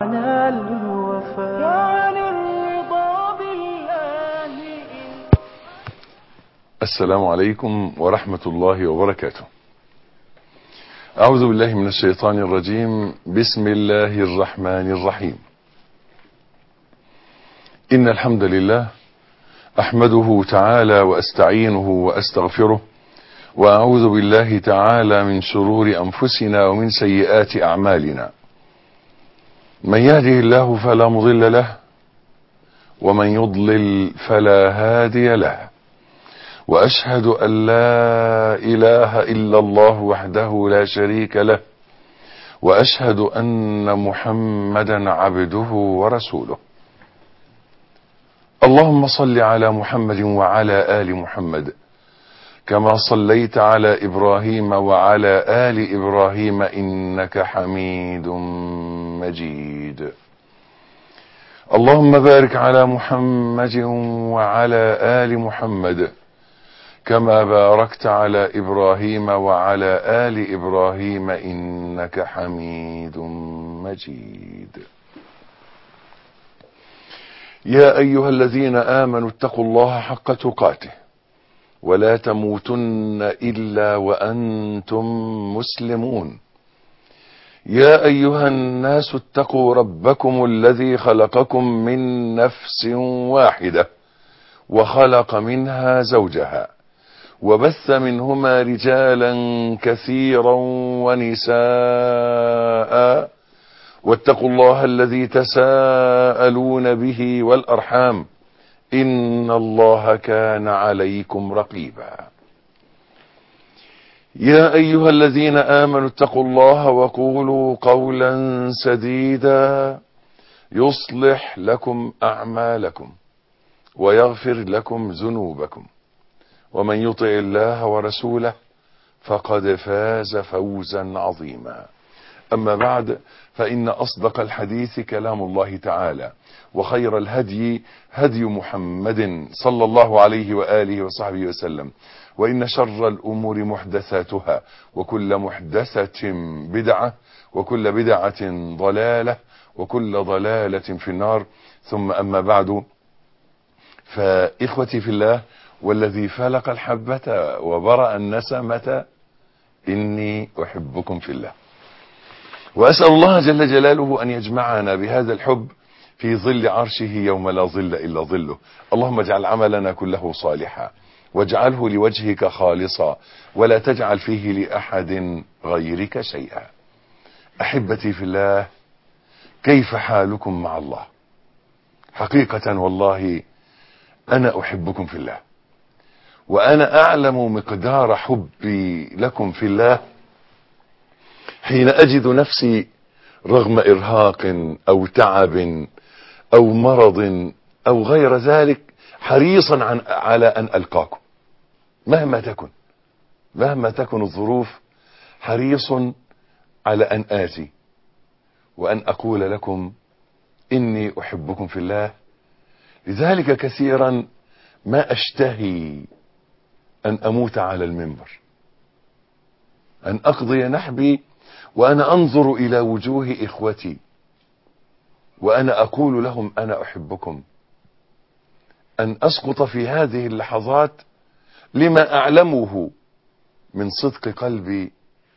على الوفاء وعن الرضا بالله إن السلام عليكم ورحمة الله وبركاته أعوذ بالله من الشيطان الرجيم بسم الله الرحمن الرحيم إن الحمد لله أحمده تعالى وأستعينه وأستغفره وأعوذ بالله تعالى من شرور أنفسنا ومن سيئات أعمالنا من يهده الله فلا مضل له ومن يضلل فلا هادي له واشهد ان لا اله الا الله وحده لا شريك له واشهد ان محمدا عبده ورسوله اللهم صل على محمد وعلى ال محمد كما صليت على ابراهيم وعلى ال ابراهيم انك حميد مجيد اللهم بارك على محمد وعلى ال محمد كما باركت على ابراهيم وعلى ال ابراهيم انك حميد مجيد يا ايها الذين امنوا اتقوا الله حق تقاته ولا تموتن الا وانتم مسلمون يا ايها الناس اتقوا ربكم الذي خلقكم من نفس واحده وخلق منها زوجها وبث منهما رجالا كثيرا ونساء واتقوا الله الذي تساءلون به والارحام ان الله كان عليكم رقيبا يا ايها الذين امنوا اتقوا الله وقولوا قولا سديدا يصلح لكم اعمالكم ويغفر لكم ذنوبكم ومن يطع الله ورسوله فقد فاز فوزا عظيما اما بعد فان اصدق الحديث كلام الله تعالى وخير الهدي هدي محمد صلى الله عليه واله وصحبه وسلم وان شر الامور محدثاتها وكل محدثه بدعه وكل بدعه ضلاله وكل ضلاله في النار ثم اما بعد فاخوتي في الله والذي فلق الحبة وبرأ النسمة إني أحبكم في الله وأسأل الله جل جلاله أن يجمعنا بهذا الحب في ظل عرشه يوم لا ظل إلا ظله اللهم اجعل عملنا كله صالحا واجعله لوجهك خالصا ولا تجعل فيه لأحد غيرك شيئا أحبتي في الله كيف حالكم مع الله حقيقة والله أنا أحبكم في الله وانا اعلم مقدار حبي لكم في الله حين اجد نفسي رغم ارهاق او تعب او مرض او غير ذلك حريصا عن على ان القاكم مهما تكن مهما تكن الظروف حريص على ان اتي وان اقول لكم اني احبكم في الله لذلك كثيرا ما اشتهي أن أموت على المنبر أن أقضي نحبي وأنا أنظر إلى وجوه إخوتي وأنا أقول لهم أنا أحبكم أن أسقط في هذه اللحظات لما أعلمه من صدق قلبي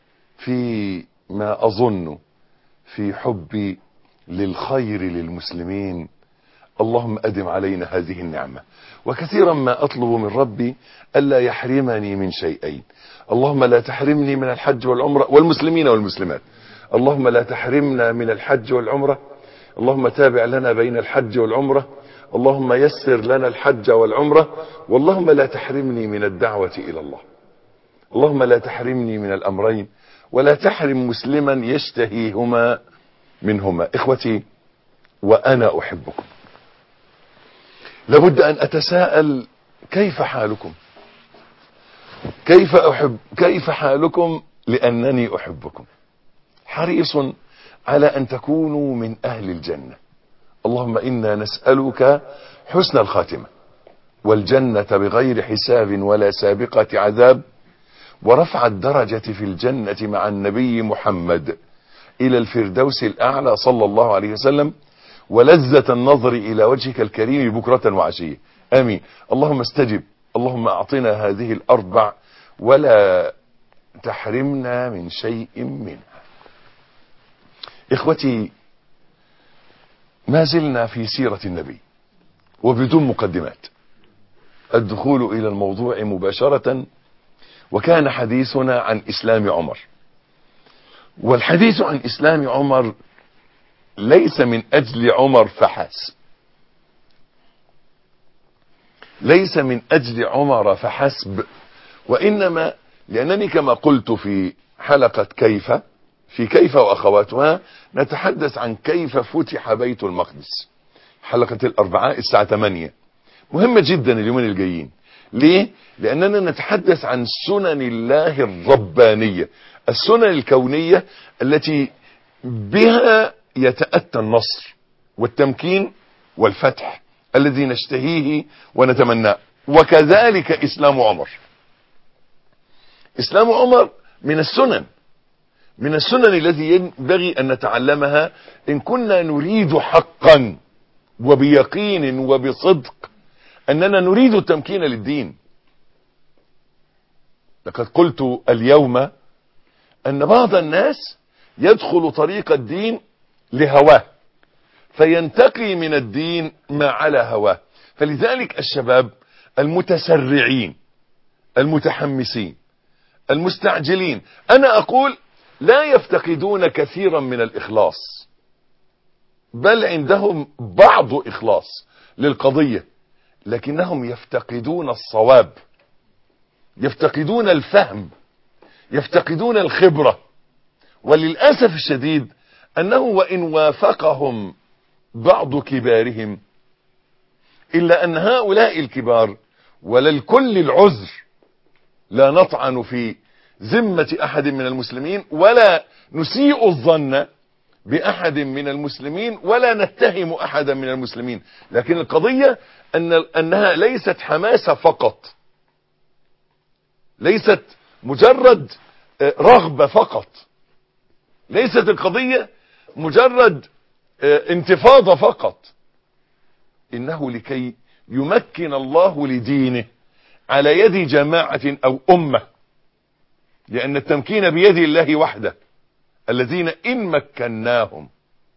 في ما أظن في حبي للخير للمسلمين اللهم أدم علينا هذه النعمة وكثيرا ما أطلب من ربي ألا يحرمني من شيئين اللهم لا تحرمني من الحج والعمرة والمسلمين والمسلمات اللهم لا تحرمنا من الحج والعمرة اللهم تابع لنا بين الحج والعمرة اللهم يسر لنا الحج والعمرة واللهم لا تحرمني من الدعوة إلى الله اللهم لا تحرمني من الأمرين ولا تحرم مسلما يشتهيهما منهما إخوتي وأنا أحبكم لابد أن أتساءل كيف حالكم كيف أحب كيف حالكم لأنني أحبكم حريص على أن تكونوا من أهل الجنة اللهم إنا نسألك حسن الخاتمة والجنة بغير حساب ولا سابقة عذاب ورفع الدرجة في الجنة مع النبي محمد إلى الفردوس الأعلى صلى الله عليه وسلم ولذة النظر إلى وجهك الكريم بكرة وعشية آمين اللهم استجب اللهم أعطنا هذه الأربع ولا تحرمنا من شيء منها إخوتي ما زلنا في سيرة النبي وبدون مقدمات الدخول إلى الموضوع مباشرة وكان حديثنا عن إسلام عمر والحديث عن إسلام عمر ليس من أجل عمر فحسب ليس من أجل عمر فحسب وإنما لأنني كما قلت في حلقة كيف في كيف وأخواتها نتحدث عن كيف فتح بيت المقدس حلقة الأربعاء الساعة 8 مهمة جدا اليومين الجايين ليه؟ لأننا نتحدث عن سنن الله الربانية السنن الكونية التي بها يتأتى النصر والتمكين والفتح الذي نشتهيه ونتمناه وكذلك إسلام عمر إسلام عمر من السنن من السنن التي ينبغي أن نتعلمها إن كنا نريد حقا وبيقين وبصدق أننا نريد التمكين للدين لقد قلت اليوم أن بعض الناس يدخل طريق الدين لهواه فينتقي من الدين ما على هواه فلذلك الشباب المتسرعين المتحمسين المستعجلين أنا أقول لا يفتقدون كثيرا من الإخلاص بل عندهم بعض إخلاص للقضية لكنهم يفتقدون الصواب يفتقدون الفهم يفتقدون الخبرة وللأسف الشديد أنه وإن وافقهم بعض كبارهم إلا أن هؤلاء الكبار وللكل العذر لا نطعن في ذمة أحد من المسلمين ولا نسيء الظن بأحد من المسلمين ولا نتهم أحدا من المسلمين لكن القضية أن أنها ليست حماسة فقط ليست مجرد رغبة فقط ليست القضية مجرد انتفاضة فقط إنه لكي يمكن الله لدينه على يد جماعة أو أمة لأن التمكين بيد الله وحده الذين إن مكناهم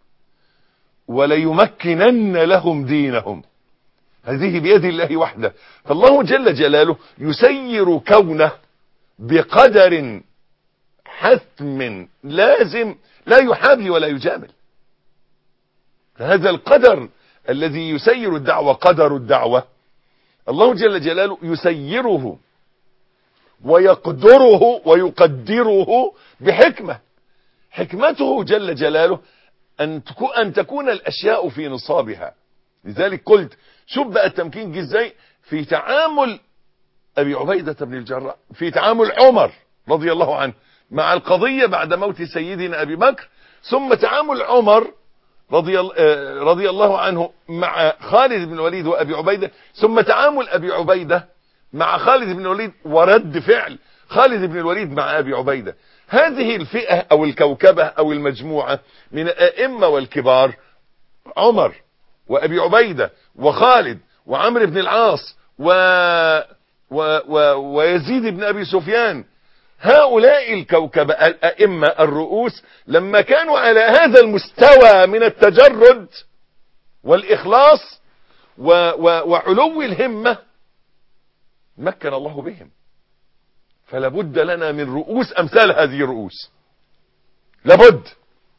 وليمكنن لهم دينهم هذه بيد الله وحده فالله جل جلاله يسير كونه بقدر حتم لازم لا يحابي ولا يجامل هذا القدر الذي يسير الدعوة قدر الدعوة الله جل جلاله يسيره ويقدره ويقدره بحكمة حكمته جل جلاله أن أن تكون الأشياء في نصابها لذلك قلت شوف بقى التمكين جه ازاي في تعامل أبي عبيدة بن الجراح في تعامل عمر رضي الله عنه مع القضية بعد موت سيدنا أبي بكر ثم تعامل عمر رضي, رضي الله عنه مع خالد بن الوليد وأبي عبيدة ثم تعامل أبي عبيدة مع خالد بن الوليد ورد فعل خالد بن الوليد مع أبي عبيدة هذه الفئة أو الكوكبة أو المجموعة من الأئمة والكبار عمر وأبي عبيدة وخالد وعمر بن العاص و... و... و... ويزيد بن أبي سفيان هؤلاء الكوكبة الأئمة الرؤوس لما كانوا على هذا المستوى من التجرد والإخلاص و... و... وعلو الهمة مكن الله بهم فلابد لنا من رؤوس أمثال هذه الرؤوس لابد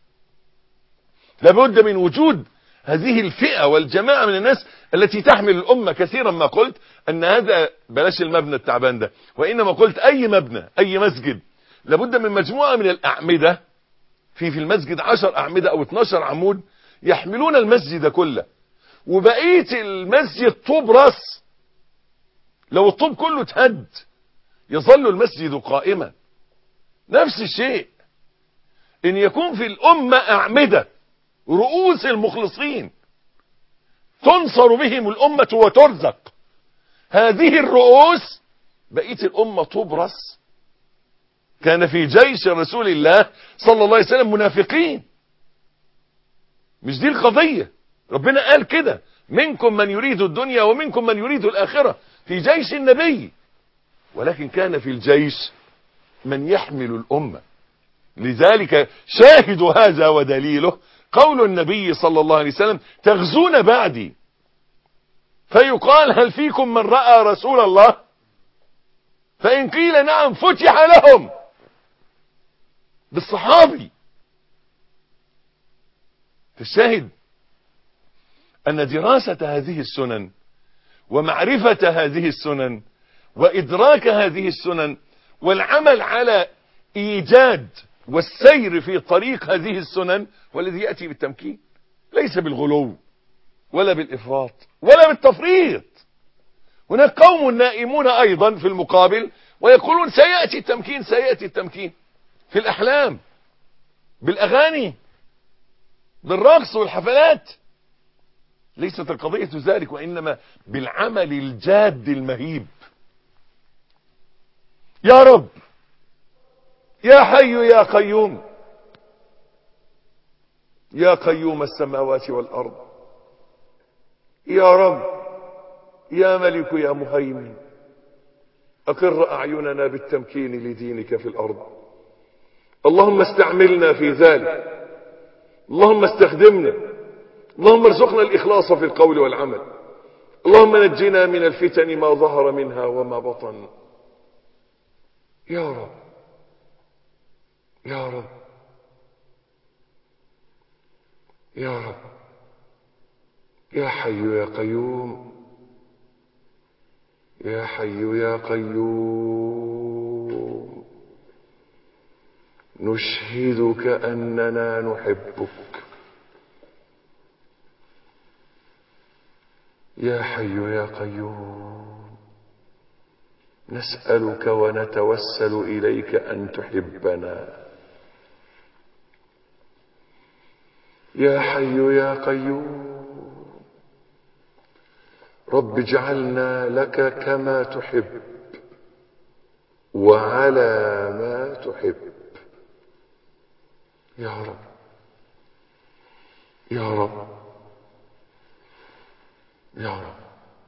لابد من وجود هذه الفئة والجماعة من الناس التي تحمل الأمة كثيرا ما قلت أن هذا بلاش المبنى التعبان ده وإنما قلت أي مبنى أي مسجد لابد من مجموعة من الأعمدة في في المسجد عشر أعمدة أو 12 عمود يحملون المسجد كله وبقية المسجد طوب راس لو الطوب كله اتهد يظل المسجد قائما نفس الشيء ان يكون في الامة اعمدة رؤوس المخلصين تنصر بهم الامة وترزق هذه الرؤوس بقية الامة تبرس كان في جيش رسول الله صلى الله عليه وسلم منافقين مش دي القضية ربنا قال كده منكم من يريد الدنيا ومنكم من يريد الآخرة في جيش النبي ولكن كان في الجيش من يحمل الأمة لذلك شاهد هذا ودليله قول النبي صلى الله عليه وسلم تغزون بعدي فيقال هل فيكم من رأى رسول الله فإن قيل نعم فتح لهم بالصحابي فالشاهد أن دراسة هذه السنن ومعرفة هذه السنن وإدراك هذه السنن والعمل على إيجاد والسير في طريق هذه السنن والذي يأتي بالتمكين ليس بالغلو ولا بالإفراط ولا بالتفريط هناك قوم نائمون أيضا في المقابل ويقولون سيأتي التمكين سيأتي التمكين في الأحلام بالأغاني بالرقص والحفلات ليست القضية ذلك وإنما بالعمل الجاد المهيب يا رب يا حي يا قيوم يا قيوم السماوات والأرض يا رب يا ملك يا مهيمن أقر أعيننا بالتمكين لدينك في الأرض اللهم استعملنا في ذلك اللهم استخدمنا اللهم ارزقنا الإخلاص في القول والعمل اللهم نجنا من الفتن ما ظهر منها وما بطن يا رب يا رب يا رب يا حي يا قيوم يا حي يا قيوم نشهدك أننا نحبك يا حي يا قيوم نسألك ونتوسل إليك أن تحبنا يا حي يا قيوم رب اجعلنا لك كما تحب وعلى ما تحب يا رب يا رب يا رب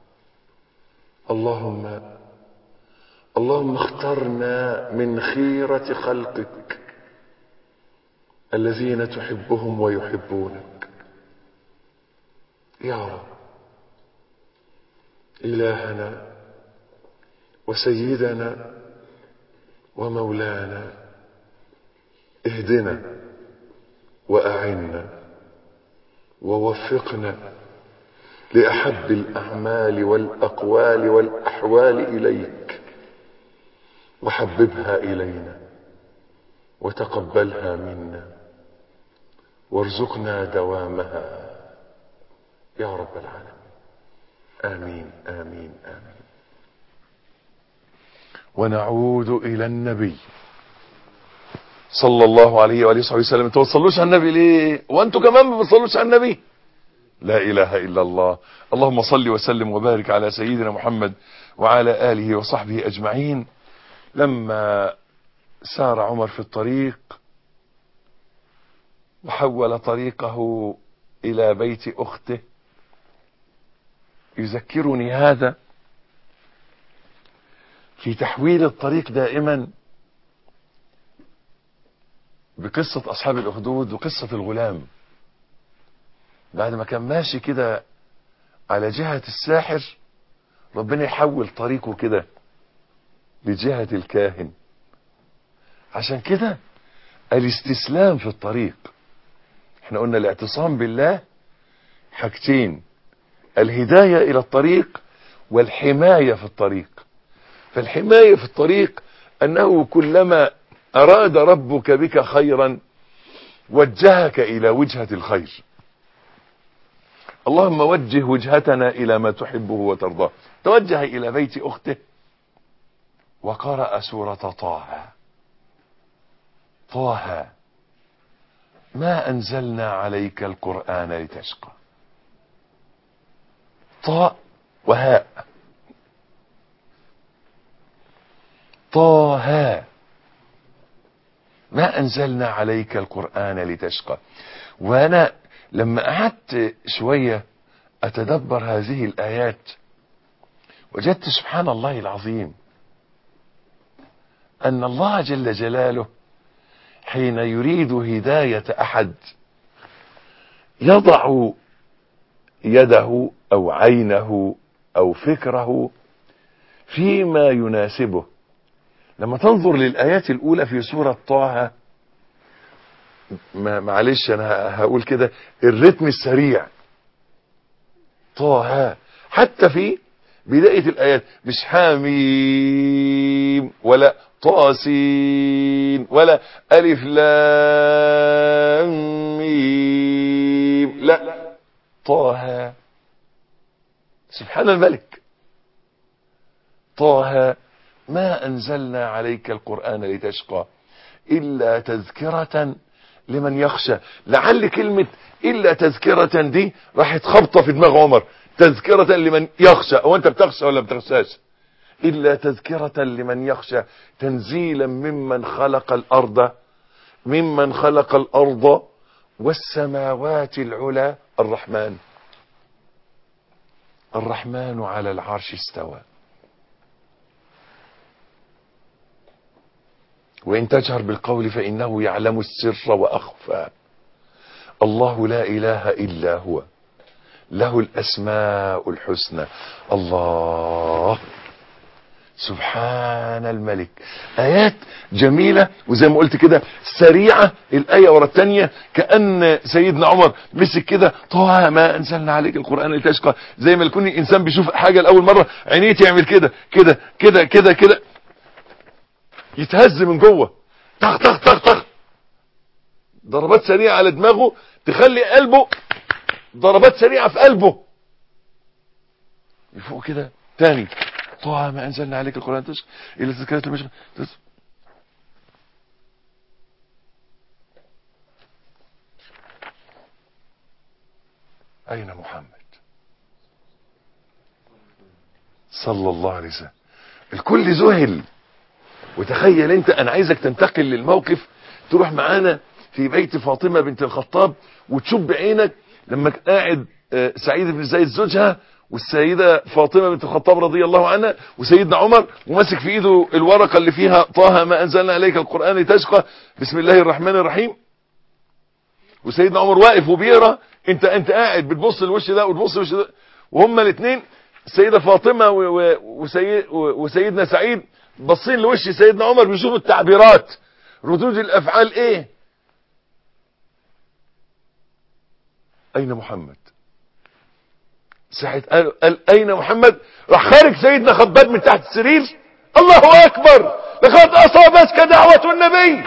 اللهم اللهم اخترنا من خيرة خلقك الذين تحبهم ويحبونك يا رب إلهنا وسيدنا ومولانا اهدنا وأعنا ووفقنا لأحب الأعمال والأقوال والأحوال إليك وحببها إلينا وتقبلها منا وارزقنا دوامها يا رب العالمين آمين آمين آمين ونعود إلى النبي صلى الله عليه وآله وصحبه وسلم توصلوش على النبي ليه وانتوا كمان ما بتصلوش على النبي لا إله إلا الله اللهم صل وسلم وبارك على سيدنا محمد وعلى آله وصحبه أجمعين لما سار عمر في الطريق وحول طريقه إلى بيت أخته يذكرني هذا في تحويل الطريق دائما بقصة أصحاب الأخدود وقصة الغلام بعد ما كان ماشي كده على جهة الساحر ربنا يحول طريقه كده لجهة الكاهن عشان كده الاستسلام في الطريق احنا قلنا الاعتصام بالله حاجتين الهداية الى الطريق والحماية في الطريق فالحماية في الطريق انه كلما اراد ربك بك خيرا وجهك الى وجهة الخير اللهم وجه وجهتنا الى ما تحبه وترضاه توجه الى بيت اخته وقرأ سورة طه طه ما انزلنا عليك القرآن لتشقى طاء وهاء طه ما أنزلنا عليك القرآن لتشقى وأنا لما قعدت شوية أتدبر هذه الآيات وجدت سبحان الله العظيم أن الله جل جلاله حين يريد هداية أحد يضع يده أو عينه أو فكره فيما يناسبه لما تنظر للآيات الأولى في سورة طه ما معلش أنا هقول كده الرتم السريع طه حتى في بداية الآيات مش حاميم ولا طاسين ولا ألف لام ميم لا طه سبحان الملك طه ما أنزلنا عليك القرآن لتشقى إلا تذكرة لمن يخشى لعل كلمة إلا تذكرة دي راحت خبطة في دماغ عمر تذكرة لمن يخشى هو أنت بتخشى ولا بتخشاش إلا تذكرة لمن يخشى تنزيلا ممن خلق الأرض ممن خلق الأرض والسماوات العلى الرحمن الرحمن على العرش استوى وإن تجهر بالقول فإنه يعلم السر وأخفى الله لا إله إلا هو له الأسماء الحسنى الله سبحان الملك آيات جميلة وزي ما قلت كده سريعة الآية ورا الثانية كأن سيدنا عمر مسك كده طه ما أنزلنا عليك القرآن لتشقى زي ما يكون الإنسان بيشوف حاجة لأول مرة عينيه تعمل كده كده كده كده كده يتهز من جوه طخ طخ طخ طخ ضربات سريعة على دماغه تخلي قلبه ضربات سريعة في قلبه يفوق كده تاني طه ما انزلنا عليك القرآن تشك الى تذكرة المشق تس... اين محمد صلى الله عليه وسلم الكل ذهل وتخيل انت انا عايزك تنتقل للموقف تروح معانا في بيت فاطمة بنت الخطاب وتشوف بعينك لما قاعد سعيد بن زيد زوجها والسيدة فاطمة بنت الخطاب رضي الله عنها وسيدنا عمر وماسك في ايده الورقة اللي فيها طه ما انزلنا عليك القرآن لتشقى بسم الله الرحمن الرحيم وسيدنا عمر واقف وبيقرا انت انت قاعد بتبص الوش ده وتبص الوش ده وهما الاثنين السيدة فاطمة وسيد وسيدنا سعيد باصين لوش سيدنا عمر بيشوفوا التعبيرات ردود الافعال ايه اين محمد ساعة قال, قال اين محمد راح خارج سيدنا خباب من تحت السرير الله اكبر لقد اصابتك دعوة النبي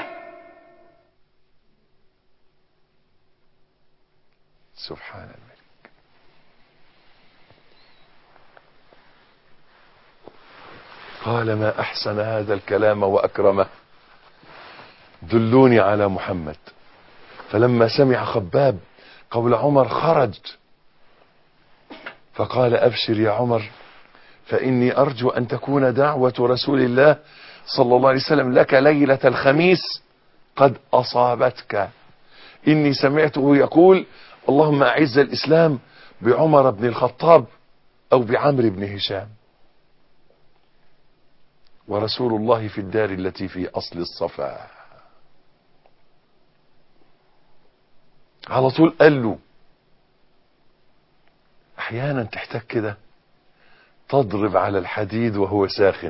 سبحان الملك قال ما احسن هذا الكلام واكرمه دلوني على محمد فلما سمع خباب قول عمر خرج فقال ابشر يا عمر فاني ارجو ان تكون دعوة رسول الله صلى الله عليه وسلم لك ليلة الخميس قد اصابتك اني سمعته يقول اللهم اعز الاسلام بعمر بن الخطاب او بعمر بن هشام ورسول الله في الدار التي في اصل الصفا على طول قال له احيانا تحتاج كده تضرب على الحديد وهو ساخن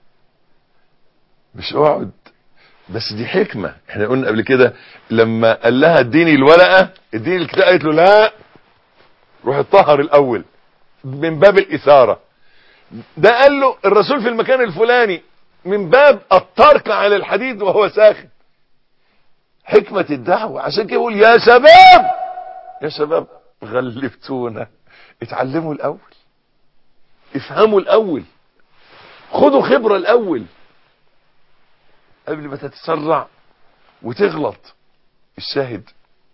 مش اقعد بس دي حكمة احنا قلنا قبل كده لما قال لها اديني الورقة اديني الكتاب قالت له لا روح اتطهر الاول من باب الاثارة ده قال له الرسول في المكان الفلاني من باب الطرق على الحديد وهو ساخن حكمة الدعوة عشان كده يقول يا شباب يا شباب غلبتونا اتعلموا الاول افهموا الاول خدوا خبرة الاول قبل ما تتسرع وتغلط الشاهد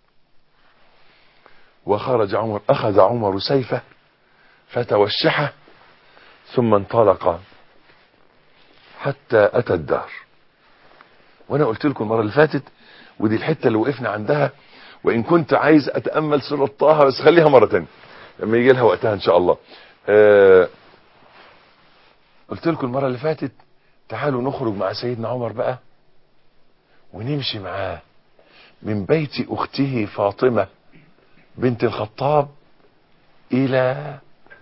وخرج عمر اخذ عمر سيفه فتوشحه ثم انطلق حتى اتى الدار وانا قلت لكم المره اللي فاتت ودي الحته اللي وقفنا عندها وان كنت عايز اتامل سوره طه بس خليها مره تانية لما يجي لها وقتها ان شاء الله آه قلت لكم المره اللي فاتت تعالوا نخرج مع سيدنا عمر بقى ونمشي معاه من بيت اخته فاطمه بنت الخطاب الى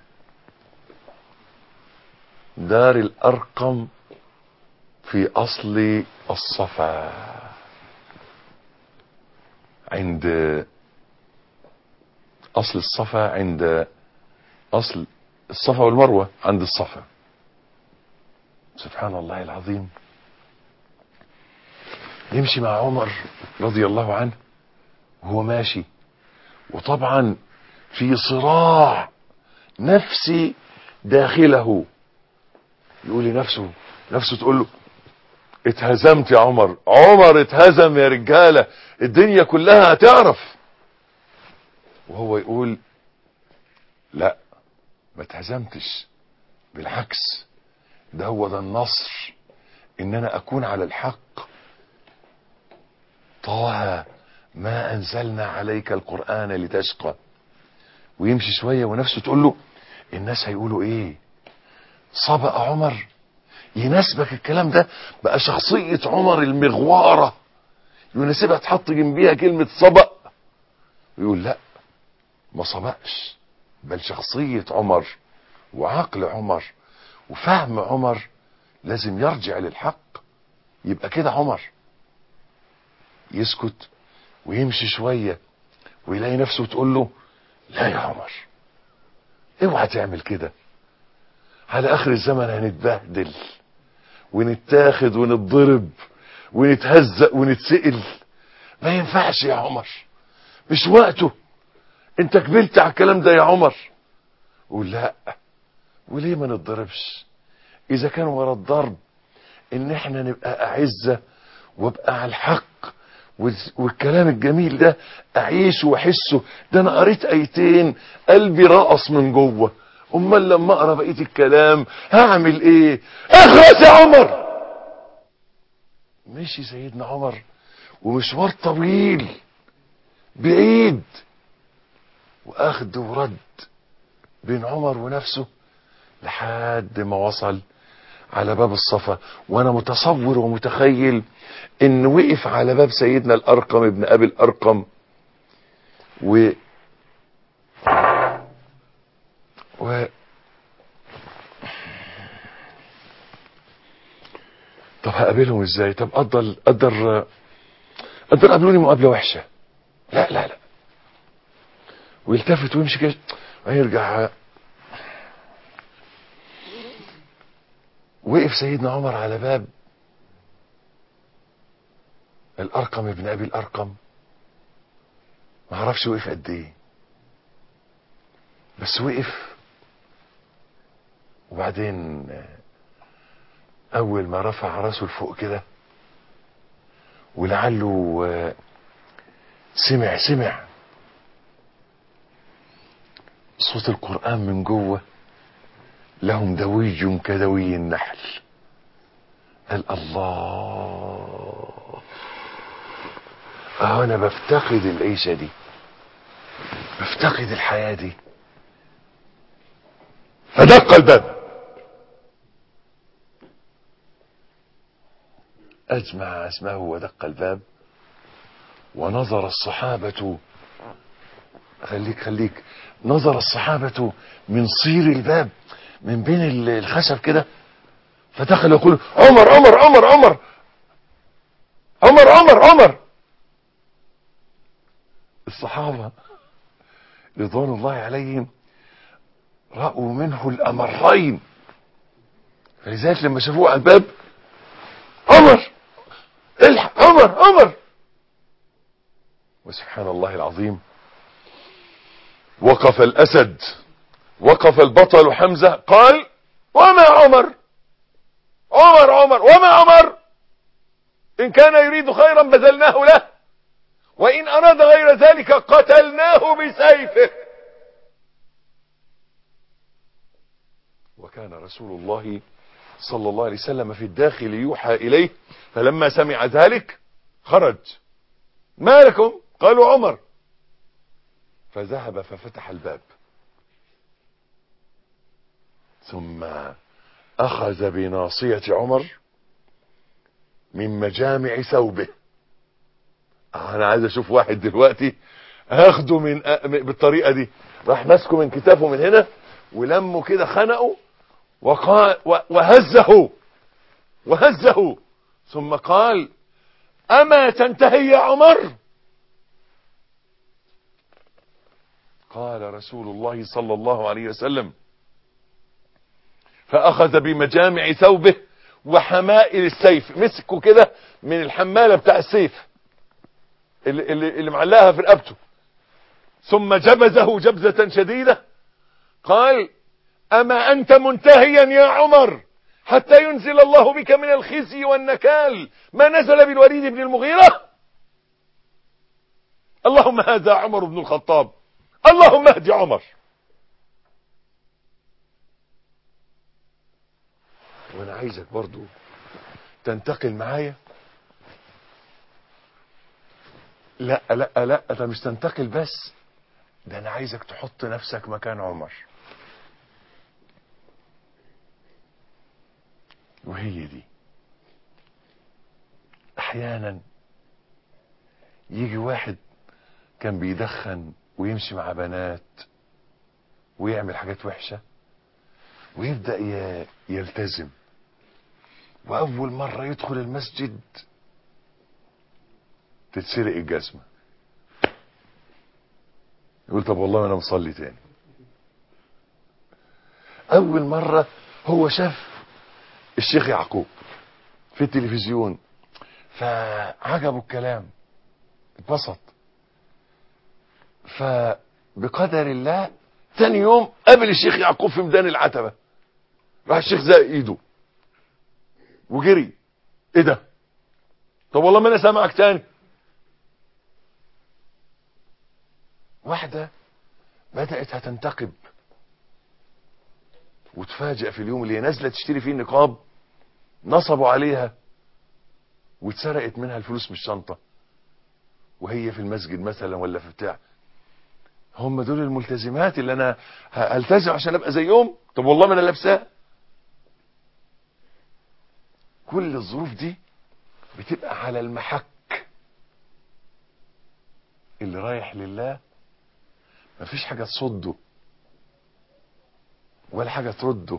دار الارقم في اصل الصفا عند اصل الصفا عند اصل الصفا والمروه عند الصفا سبحان الله العظيم يمشي مع عمر رضي الله عنه وهو ماشي وطبعا في صراع نفسي داخله يقول لنفسه نفسه تقول له اتهزمت يا عمر عمر اتهزم يا رجالة الدنيا كلها هتعرف وهو يقول لا ما اتهزمتش بالعكس ده هو ده النصر ان انا اكون على الحق طه ما انزلنا عليك القرآن لتشقى ويمشي شوية ونفسه تقول له الناس هيقولوا ايه سبق عمر يناسبك الكلام ده بقى شخصية عمر المغوارة يناسبها تحط جنبيها كلمة سبق ويقول لا ما سبقش بل شخصية عمر وعقل عمر وفهم عمر لازم يرجع للحق يبقى كده عمر يسكت ويمشي شوية ويلاقي نفسه تقول له لا يا عمر اوعى تعمل كده على اخر الزمن هنتبهدل ونتاخد ونتضرب ونتهزق ونتسئل ما ينفعش يا عمر مش وقته انت كبلت على الكلام ده يا عمر قول لا وليه ما نتضربش اذا كان ورا الضرب ان احنا نبقى اعزة وابقى على الحق والكلام الجميل ده اعيشه واحسه ده انا قريت ايتين قلبي رقص من جوه امال لما اقرا بقيه الكلام هعمل ايه اخرس يا عمر مشي سيدنا عمر ومشوار طويل بعيد واخد ورد بين عمر ونفسه لحد ما وصل على باب الصفا وانا متصور ومتخيل ان وقف على باب سيدنا الارقم ابن ابي الارقم و و طب هقابلهم ازاي طب قدر قدر قدر قابلوني مقابله وحشه لا لا لا ويلتفت ويمشي كده ويرجع وقف سيدنا عمر على باب الارقم ابن ابي الارقم ما اعرفش وقف قد ايه بس وقف وبعدين اول ما رفع راسه لفوق كده ولعله سمع سمع صوت القرآن من جوه لهم دوي كدوي النحل قال الله اه انا بفتقد العيشة دي بفتقد الحياة دي فدق الباب اجمع اسمه ودق الباب ونظر الصحابة خليك خليك نظر الصحابة من صير الباب من بين الخشب كده فدخل يقول عمر عمر عمر عمر عمر عمر عمر الصحابة رضوان الله عليهم رأوا منه الأمرين فلذلك لما شافوه على الباب عمر الحق عمر عمر وسبحان الله العظيم وقف الأسد وقف البطل حمزة قال وما عمر عمر عمر وما عمر إن كان يريد خيرا بذلناه له وإن أراد غير ذلك قتلناه بسيفه وكان رسول الله صلى الله عليه وسلم في الداخل يوحى إليه فلما سمع ذلك خرج ما لكم قالوا عمر فذهب ففتح الباب ثم أخذ بناصية عمر من مجامع ثوبه أنا عايز أشوف واحد دلوقتي هاخده من بالطريقة دي راح ماسكه من كتافه من هنا ولمه كده خنقه وقال وهزه وهزه ثم قال أما تنتهي يا عمر قال رسول الله صلى الله عليه وسلم فأخذ بمجامع ثوبه وحمائل السيف مسكه كده من الحمالة بتاع السيف اللي, اللي, اللي معلقها في رقبته ثم جبزه جبزة شديدة قال أما أنت منتهيا يا عمر حتى ينزل الله بك من الخزي والنكال ما نزل بالوليد بن المغيرة اللهم هذا عمر بن الخطاب اللهم اهدي عمر وانا عايزك برضو تنتقل معايا لا لا لا انت مش تنتقل بس ده انا عايزك تحط نفسك مكان عمر وهي دي احيانا يجي واحد كان بيدخن ويمشي مع بنات ويعمل حاجات وحشة ويبدأ يلتزم وأول مرة يدخل المسجد تتسرق الجزمة يقول طب والله أنا مصلي تاني أول مرة هو شاف الشيخ يعقوب في التلفزيون فعجبه الكلام اتبسط فبقدر الله ثاني يوم قابل الشيخ يعقوب في ميدان العتبة راح الشيخ زق ايده وجري ايه ده طب والله ما انا سامعك تاني واحدة بدأت هتنتقب وتفاجئ في اليوم اللي هي نازله تشتري فيه النقاب نصبوا عليها واتسرقت منها الفلوس من الشنطه وهي في المسجد مثلا ولا في بتاع هم دول الملتزمات اللي انا هلتزم عشان ابقى زيهم طب والله ما انا لابساه كل الظروف دي بتبقى على المحك اللي رايح لله مفيش حاجه تصده ولا حاجه ترده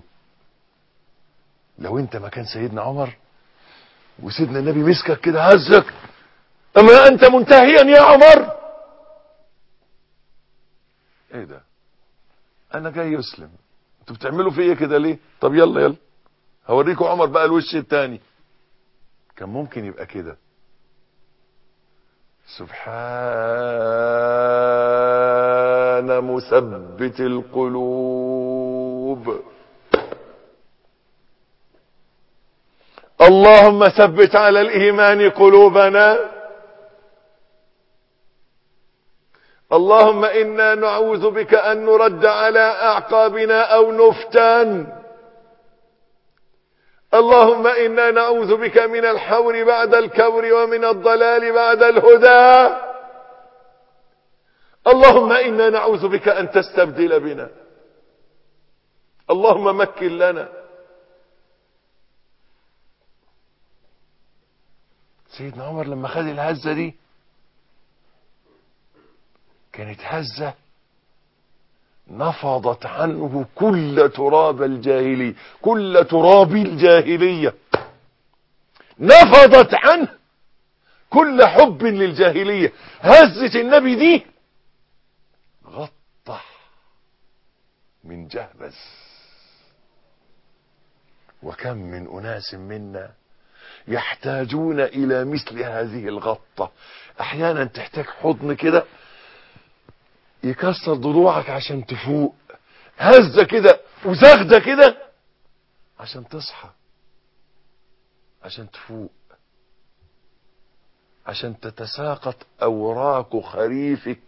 لو انت مكان سيدنا عمر وسيدنا النبي مسكك كده هزك اما انت منتهيا يا عمر ايه ده انا جاي اسلم انتوا بتعملوا فيا كده ليه طب يلا يلا هوريكم عمر بقى الوش التاني كان ممكن يبقى كده سبحان مثبت القلوب اللهم ثبت على الايمان قلوبنا اللهم انا نعوذ بك ان نرد على اعقابنا او نفتن اللهم انا نعوذ بك من الحور بعد الكور ومن الضلال بعد الهدى اللهم انا نعوذ بك ان تستبدل بنا اللهم مكن لنا سيدنا عمر لما خد الهزه دي كانت هزه نفضت عنه كل تراب الجاهلية كل تراب الجاهلية نفضت عنه كل حب للجاهلية هزة النبي دي غطى من جهبذ وكم من أناس منا يحتاجون إلى مثل هذه الغطة أحيانا تحتاج حضن كده يكسر ضلوعك عشان تفوق هزه كده وزغده كده عشان تصحى عشان تفوق عشان تتساقط اوراق خريفك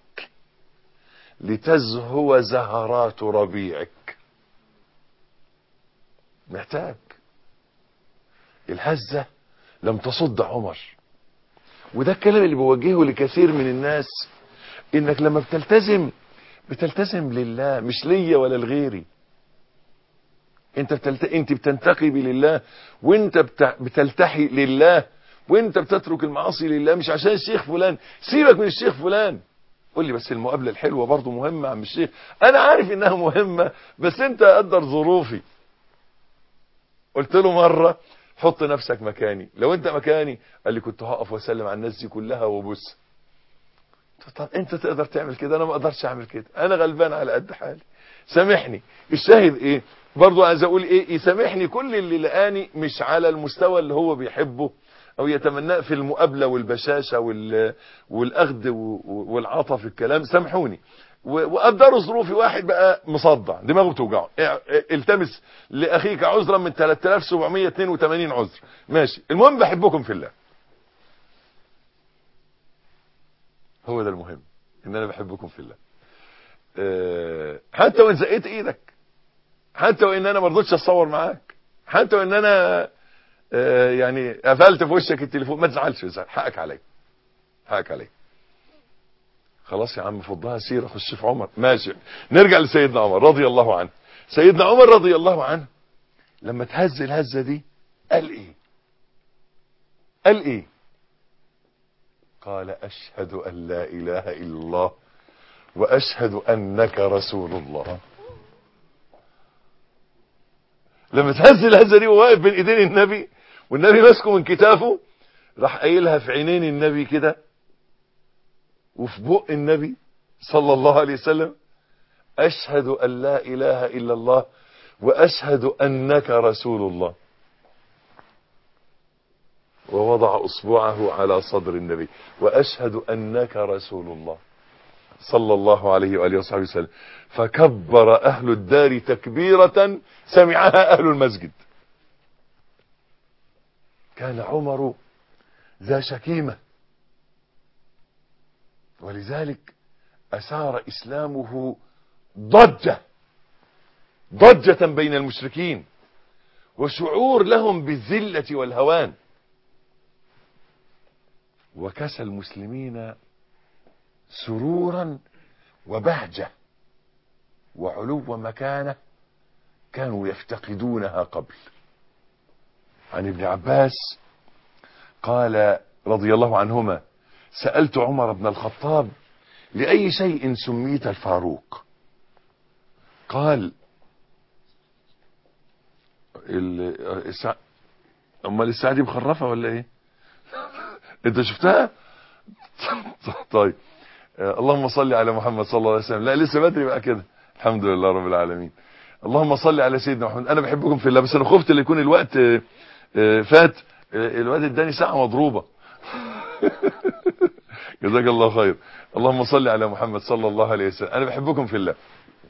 لتزهو زهرات ربيعك محتاج الهزة لم تصد عمر وده الكلام اللي بوجهه لكثير من الناس انك لما بتلتزم بتلتزم لله مش ليا ولا لغيري انت بتلت... انت بتنتقي لله وانت بت... بتلتحي لله وانت بتترك المعاصي لله مش عشان الشيخ فلان سيبك من الشيخ فلان قول لي بس المقابله الحلوه برضه مهمه عم الشيخ انا عارف انها مهمه بس انت قدر ظروفي قلت له مره حط نفسك مكاني لو انت مكاني قال لي كنت هقف واسلم على الناس دي كلها وبص طب انت تقدر تعمل كده انا ما اقدرش اعمل كده انا غلبان على قد حالي سامحني الشاهد ايه برضو عايز اقول ايه يسامحني كل اللي لقاني مش على المستوى اللي هو بيحبه او يتمناه في المقابله والبشاشه وال والاخذ والعطف في الكلام سامحوني وقدروا ظروفي واحد بقى مصدع دماغه بتوجعه التمس لاخيك عذرا من 3782 عذر ماشي المهم بحبكم في الله هو ده المهم ان انا بحبكم في الله أه حتى وان زقيت ايدك حتى وان انا ما رضيتش اتصور معاك حتى وان انا أه يعني قفلت في وشك التليفون ما تزعلش حقك عليا حقك عليا خلاص يا عم فضها سيرة خش في عمر ماشي نرجع لسيدنا عمر رضي الله عنه سيدنا عمر رضي الله عنه لما تهز الهزة دي قال ايه قال ايه قال اشهد ان لا اله الا الله واشهد انك رسول الله لما تهز الهزة دي وواقف بين ايدين النبي والنبي ماسكه من كتافه راح قايلها في عينين النبي كده وفي بق النبي صلى الله عليه وسلم أشهد أن لا إله إلا الله وأشهد أنك رسول الله ووضع أصبعه على صدر النبي وأشهد أنك رسول الله صلى الله عليه وآله وصحبه وسلم فكبر أهل الدار تكبيرة سمعها أهل المسجد كان عمر ذا شكيمه ولذلك أثار إسلامه ضجة ضجة بين المشركين وشعور لهم بالذلة والهوان وكسى المسلمين سرورا وبهجة وعلو مكانة كانوا يفتقدونها قبل عن ابن عباس قال رضي الله عنهما سألت عمر بن الخطاب لأي شيء سميت الفاروق قال السع... امال الساعة دي مخرفة ولا ايه انت شفتها طيب اللهم صل على محمد صلى الله عليه وسلم لا لسه بدري بقى كده الحمد لله رب العالمين اللهم صل على سيدنا محمد انا بحبكم في الله بس انا خفت اللي يكون الوقت فات الوقت اداني ساعة مضروبة جزاك الله خير اللهم صل على محمد صلى الله عليه وسلم انا بحبكم في الله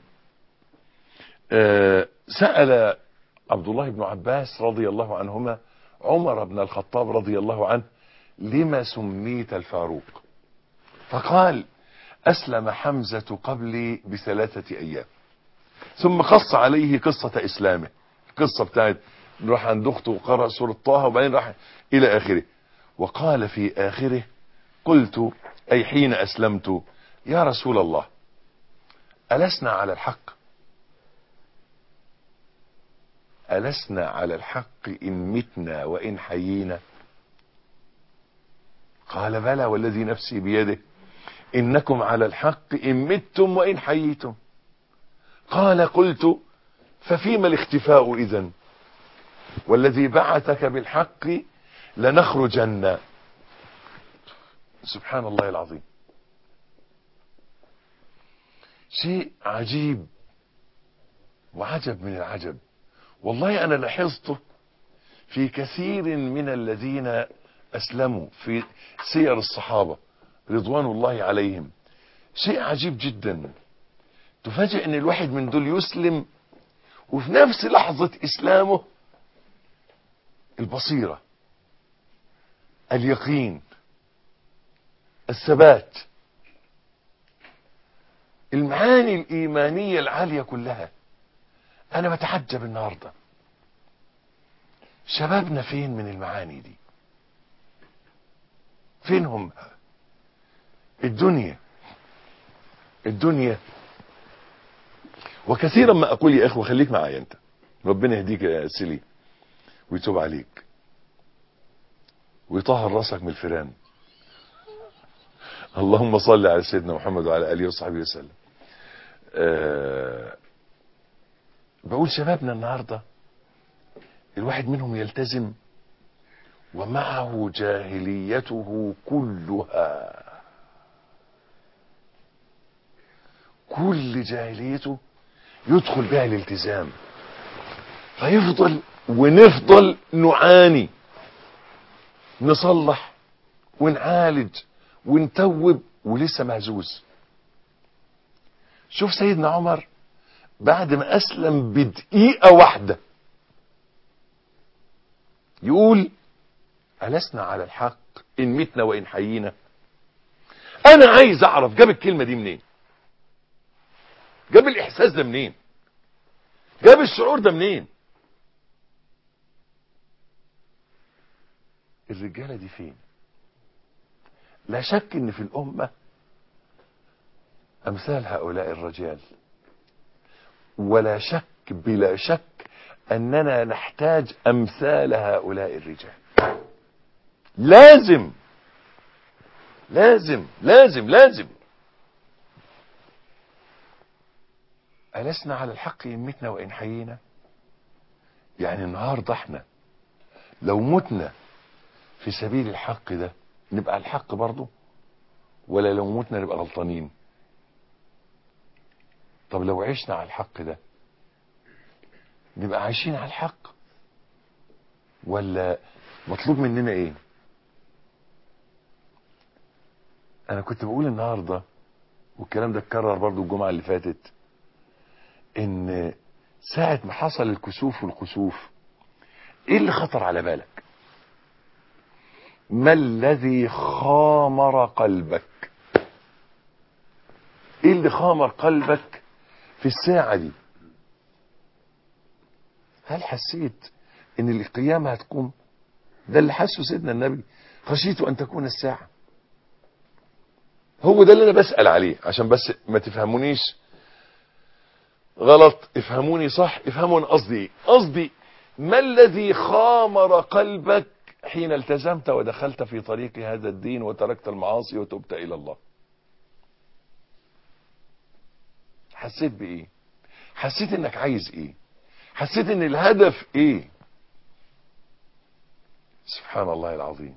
أه سأل عبد الله بن عباس رضي الله عنهما عمر بن الخطاب رضي الله عنه لما سميت الفاروق فقال أسلم حمزة قبلي بثلاثة أيام ثم قص عليه قصة إسلامه القصة بتاعت راح عند أخته وقرأ سورة طه وبعدين راح إلى آخره وقال في آخره قلت أي حين أسلمت يا رسول الله ألسنا على الحق ألسنا على الحق إن متنا وإن حيينا قال بلى والذي نفسي بيده إنكم على الحق إن متم وإن حييتم قال قلت ففيما الاختفاء إذن والذي بعثك بالحق لنخرجن سبحان الله العظيم شيء عجيب وعجب من العجب والله أنا لاحظته في كثير من الذين أسلموا في سير الصحابة رضوان الله عليهم شيء عجيب جدا تفاجئ ان الواحد من دول يسلم وفي نفس لحظة اسلامه البصيرة اليقين الثبات المعاني الإيمانية العالية كلها أنا بتعجب النهاردة شبابنا فين من المعاني دي فين هم الدنيا الدنيا وكثيرا ما اقول يا اخوه خليك معايا انت ربنا يهديك يا سيلي ويتوب عليك ويطهر راسك من الفيران اللهم صل على سيدنا محمد وعلى اله وصحبه وسلم أه بقول شبابنا النهارده الواحد منهم يلتزم ومعه جاهليته كلها كل جاهليته يدخل بها الالتزام فيفضل ونفضل نعاني نصلح ونعالج ونتوب ولسه مهزوز شوف سيدنا عمر بعد ما اسلم بدقيقة واحدة يقول ألسنا على الحق إن متنا وإن حيينا أنا عايز أعرف جاب الكلمة دي منين جاب الإحساس ده منين جاب الشعور ده منين الرجالة دي فين لا شك ان في الامة امثال هؤلاء الرجال ولا شك بلا شك اننا نحتاج امثال هؤلاء الرجال لازم لازم لازم لازم ألسنا على الحق إن متنا وإن حيينا يعني النهاردة احنا لو متنا في سبيل الحق ده نبقى الحق برضه ولا لو متنا نبقى غلطانين طب لو عشنا على الحق ده نبقى عايشين على الحق ولا مطلوب مننا ايه انا كنت بقول النهارده والكلام ده اتكرر برضو الجمعه اللي فاتت ان ساعه ما حصل الكسوف والخسوف ايه اللي خطر على بالك ما الذي خامر قلبك ايه اللي خامر قلبك في الساعه دي هل حسيت ان القيامه هتقوم ده اللي حسه سيدنا النبي خشيت ان تكون الساعه هو ده اللي انا بسال عليه عشان بس ما تفهمونيش غلط افهموني صح افهموا قصدي ايه قصدي ما الذي خامر قلبك حين التزمت ودخلت في طريق هذا الدين وتركت المعاصي وتبت الى الله حسيت بايه حسيت انك عايز ايه حسيت ان الهدف ايه سبحان الله العظيم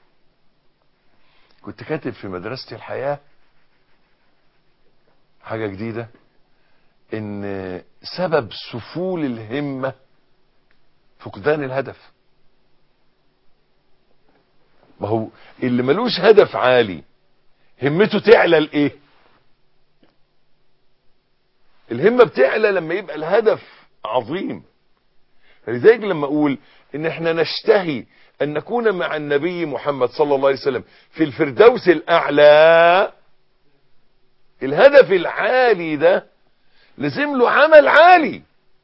كنت كاتب في مدرسة الحياة حاجة جديدة ان سبب سفول الهمة فقدان الهدف ما هو اللي ملوش هدف عالي همته تعلى لايه الهمة بتعلى لما يبقى الهدف عظيم فلذلك لما اقول ان احنا نشتهي ان نكون مع النبي محمد صلى الله عليه وسلم في الفردوس الاعلى الهدف العالي ده لازم له عمل عالي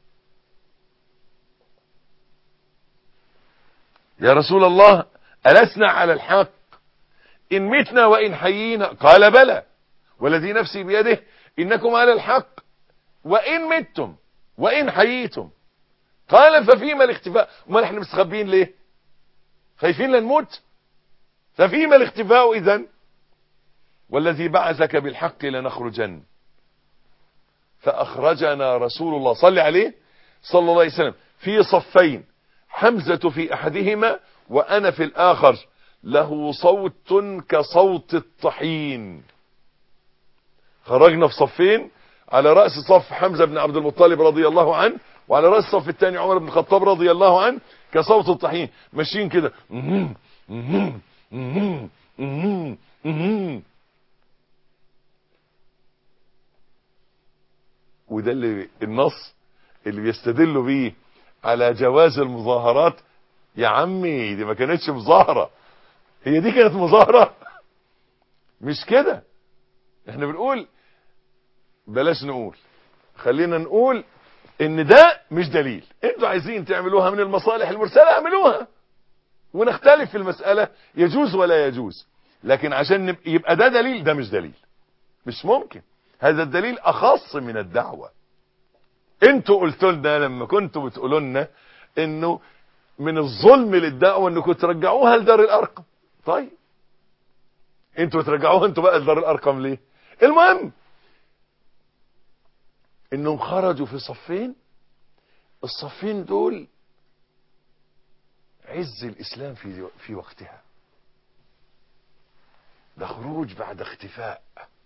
يا رسول الله ألسنا على الحق إن متنا وإن حيينا قال بلى والذي نفسي بيده إنكم على الحق وإن متم وإن حييتم قال ففيما الاختفاء امال احنا مستخبين ليه خايفين لنموت ففيما الاختفاء اذا والذي بعثك بالحق لنخرجن فاخرجنا رسول الله صلى عليه صلى الله عليه وسلم في صفين حمزة في احدهما وانا في الاخر له صوت كصوت الطحين خرجنا في صفين على رأس صف حمزة بن عبد المطلب رضي الله عنه وعلى رأس الصف الثاني عمر بن الخطاب رضي الله عنه كصوت الطحين ماشيين كده وده اللي النص اللي بيستدلوا بيه على جواز المظاهرات يا عمي دي ما كانتش مظاهرة هي دي كانت مظاهرة مش كده احنا بنقول بلاش نقول خلينا نقول ان ده مش دليل انتوا عايزين تعملوها من المصالح المرسلة اعملوها ونختلف في المسألة يجوز ولا يجوز لكن عشان نب- يبقى ده دليل ده مش دليل مش ممكن هذا الدليل اخص من الدعوة انتوا قلتوا لنا لما كنتوا بتقولوا لنا انه من الظلم للدعوة انكم ترجعوها لدار الارقم طيب انتوا ترجعوها انتوا بقى لدار الارقم ليه المهم انهم خرجوا في صفين الصفين دول عز الاسلام في في وقتها ده خروج بعد اختفاء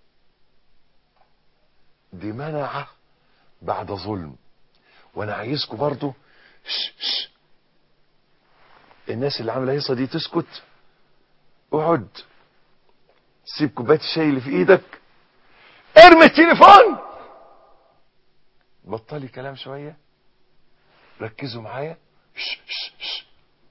دي منعه بعد ظلم وانا عايزكم برضو ش ش الناس اللي عامله هيصه دي تسكت اقعد سيب كوبايه الشاي اللي في ايدك ارمي التليفون بطلي كلام شويه ركزوا معايا ش ش ش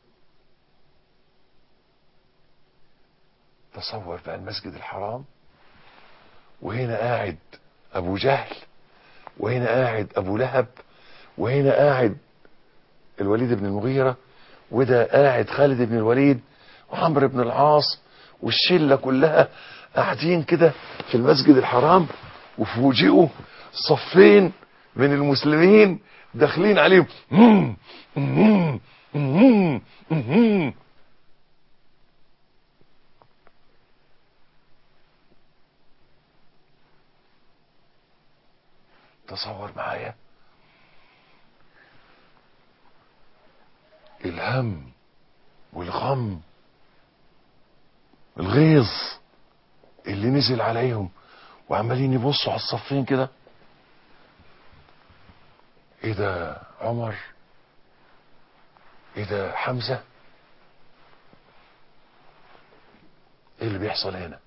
تصور بقى المسجد الحرام وهنا قاعد ابو جهل وهنا قاعد ابو لهب وهنا قاعد الوليد بن المغيرة وده قاعد خالد بن الوليد وعمرو بن العاص والشلة كلها قاعدين كده في المسجد الحرام وفوجئوا صفين من المسلمين داخلين عليهم مم، مم، مم، مم. تصور معايا الهم والغم الغيظ اللي نزل عليهم وعمالين يبصوا على الصفين كده ايه ده عمر ايه ده حمزة ايه اللي بيحصل هنا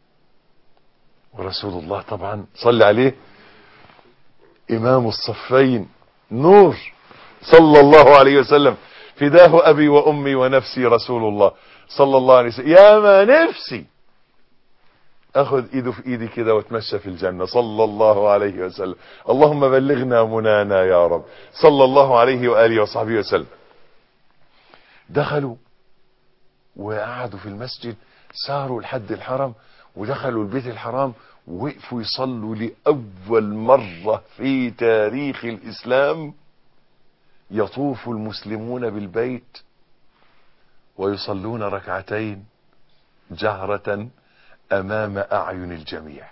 ورسول الله طبعا صلي عليه امام الصفين نور صلى الله عليه وسلم فداه ابي وامي ونفسي رسول الله صلى الله عليه وسلم يا ما نفسي اخذ ايده في ايدي كده واتمشى في الجنة صلى الله عليه وسلم اللهم بلغنا منانا يا رب صلى الله عليه وآله وصحبه وسلم دخلوا وقعدوا في المسجد ساروا لحد الحرم ودخلوا البيت الحرام ووقفوا يصلوا لأول مرة في تاريخ الإسلام يطوف المسلمون بالبيت ويصلون ركعتين جهرة أمام أعين الجميع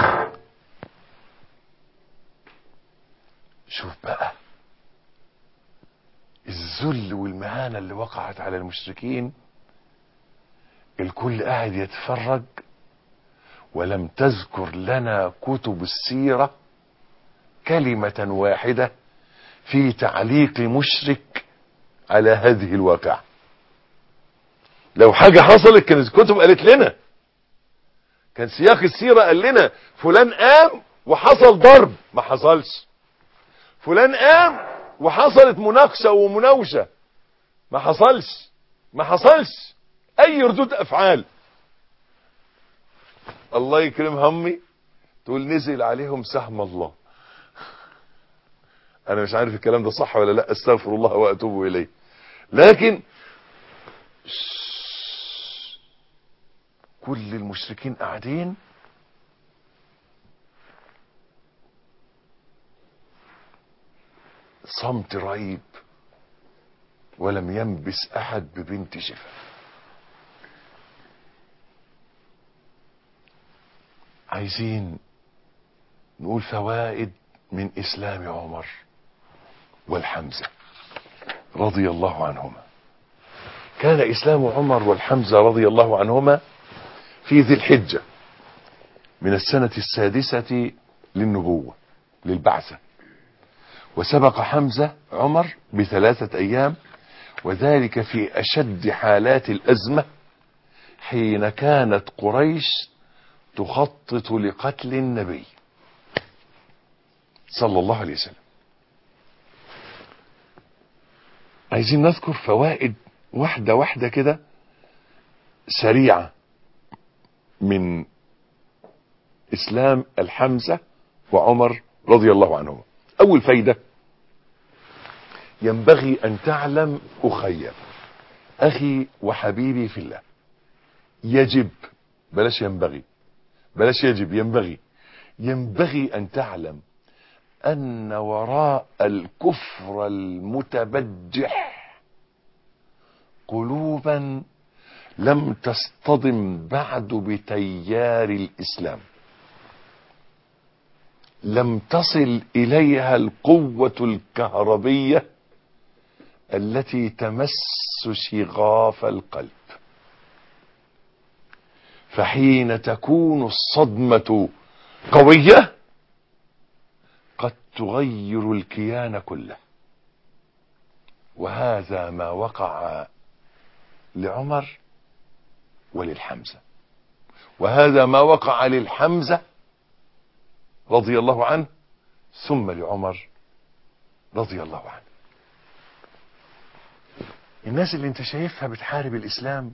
شوف بقى الذل والمهانة اللي وقعت على المشركين الكل قاعد يتفرج ولم تذكر لنا كتب السيرة كلمة واحدة في تعليق مشرك على هذه الواقعة لو حاجة حصلت كانت الكتب قالت لنا كان سياق السيرة قال لنا فلان قام وحصل ضرب ما حصلش فلان قام وحصلت مناقشة ومناوشة ما حصلش ما حصلش اي ردود افعال الله يكرم همي تقول نزل عليهم سهم الله انا مش عارف الكلام ده صح ولا لا استغفر الله واتوب اليه لكن كل المشركين قاعدين صمت رهيب ولم ينبس احد ببنت شفا عايزين نقول فوائد من اسلام عمر والحمزة رضي الله عنهما كان اسلام عمر والحمزة رضي الله عنهما في ذي الحجة من السنة السادسة للنبوة للبعثة وسبق حمزة عمر بثلاثة أيام وذلك في أشد حالات الأزمة حين كانت قريش تخطط لقتل النبي صلى الله عليه وسلم عايزين نذكر فوائد واحدة واحدة كده سريعة من اسلام الحمزة وعمر رضي الله عنهما اول فايدة ينبغي أن تعلم أخي أخي وحبيبي في الله يجب بلاش ينبغي بلاش يجب ينبغي ينبغي أن تعلم أن وراء الكفر المتبجح قلوبا لم تصطدم بعد بتيار الإسلام لم تصل إليها القوة الكهربية التي تمس شغاف القلب فحين تكون الصدمة قوية قد تغير الكيان كله وهذا ما وقع لعمر وللحمزة وهذا ما وقع للحمزة رضي الله عنه ثم لعمر رضي الله عنه الناس اللي انت شايفها بتحارب الاسلام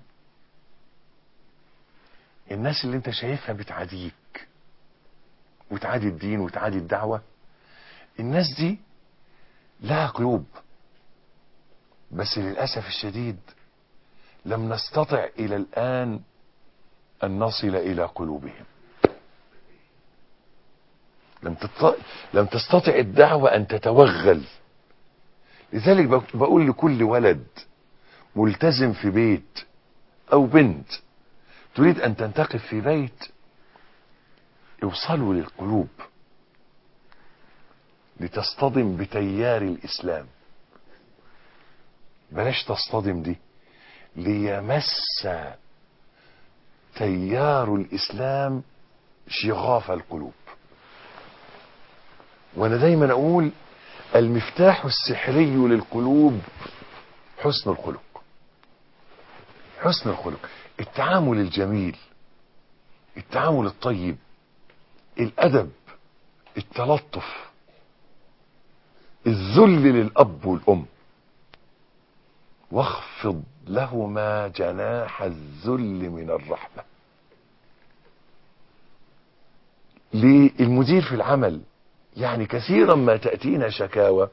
الناس اللي انت شايفها بتعاديك وتعادي الدين وتعادي الدعوة الناس دي لها قلوب بس للأسف الشديد لم نستطع إلى الآن أن نصل إلى قلوبهم لم تط... لم تستطع الدعوة أن تتوغل لذلك بقول لكل ولد ملتزم في بيت أو بنت تريد أن تنتقف في بيت اوصلوا للقلوب لتصطدم بتيار الإسلام بلاش تصطدم دي ليمس تيار الإسلام شغاف القلوب وأنا دايما أقول المفتاح السحري للقلوب حسن الخلق حسن الخلق التعامل الجميل التعامل الطيب الأدب التلطف الذل للأب والأم واخفض لهما جناح الذل من الرحمة للمدير في العمل يعني كثيرا ما تأتينا شكاوى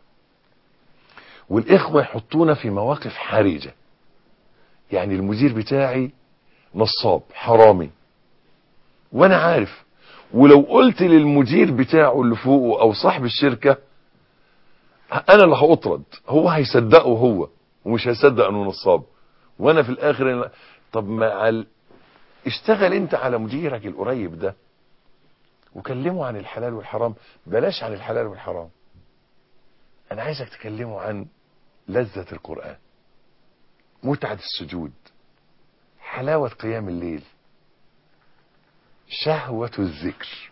والإخوة يحطونا في مواقف حرجة يعني المدير بتاعي نصاب حرامي وانا عارف ولو قلت للمدير بتاعه اللي فوقه او صاحب الشركة انا اللي هأطرد هو هيصدقه هو ومش هيصدق انه نصاب وانا في الاخر طب ما ال... اشتغل انت على مديرك القريب ده وكلمه عن الحلال والحرام بلاش عن الحلال والحرام انا عايزك تكلمه عن لذة القرآن متعة السجود حلاوة قيام الليل شهوة الذكر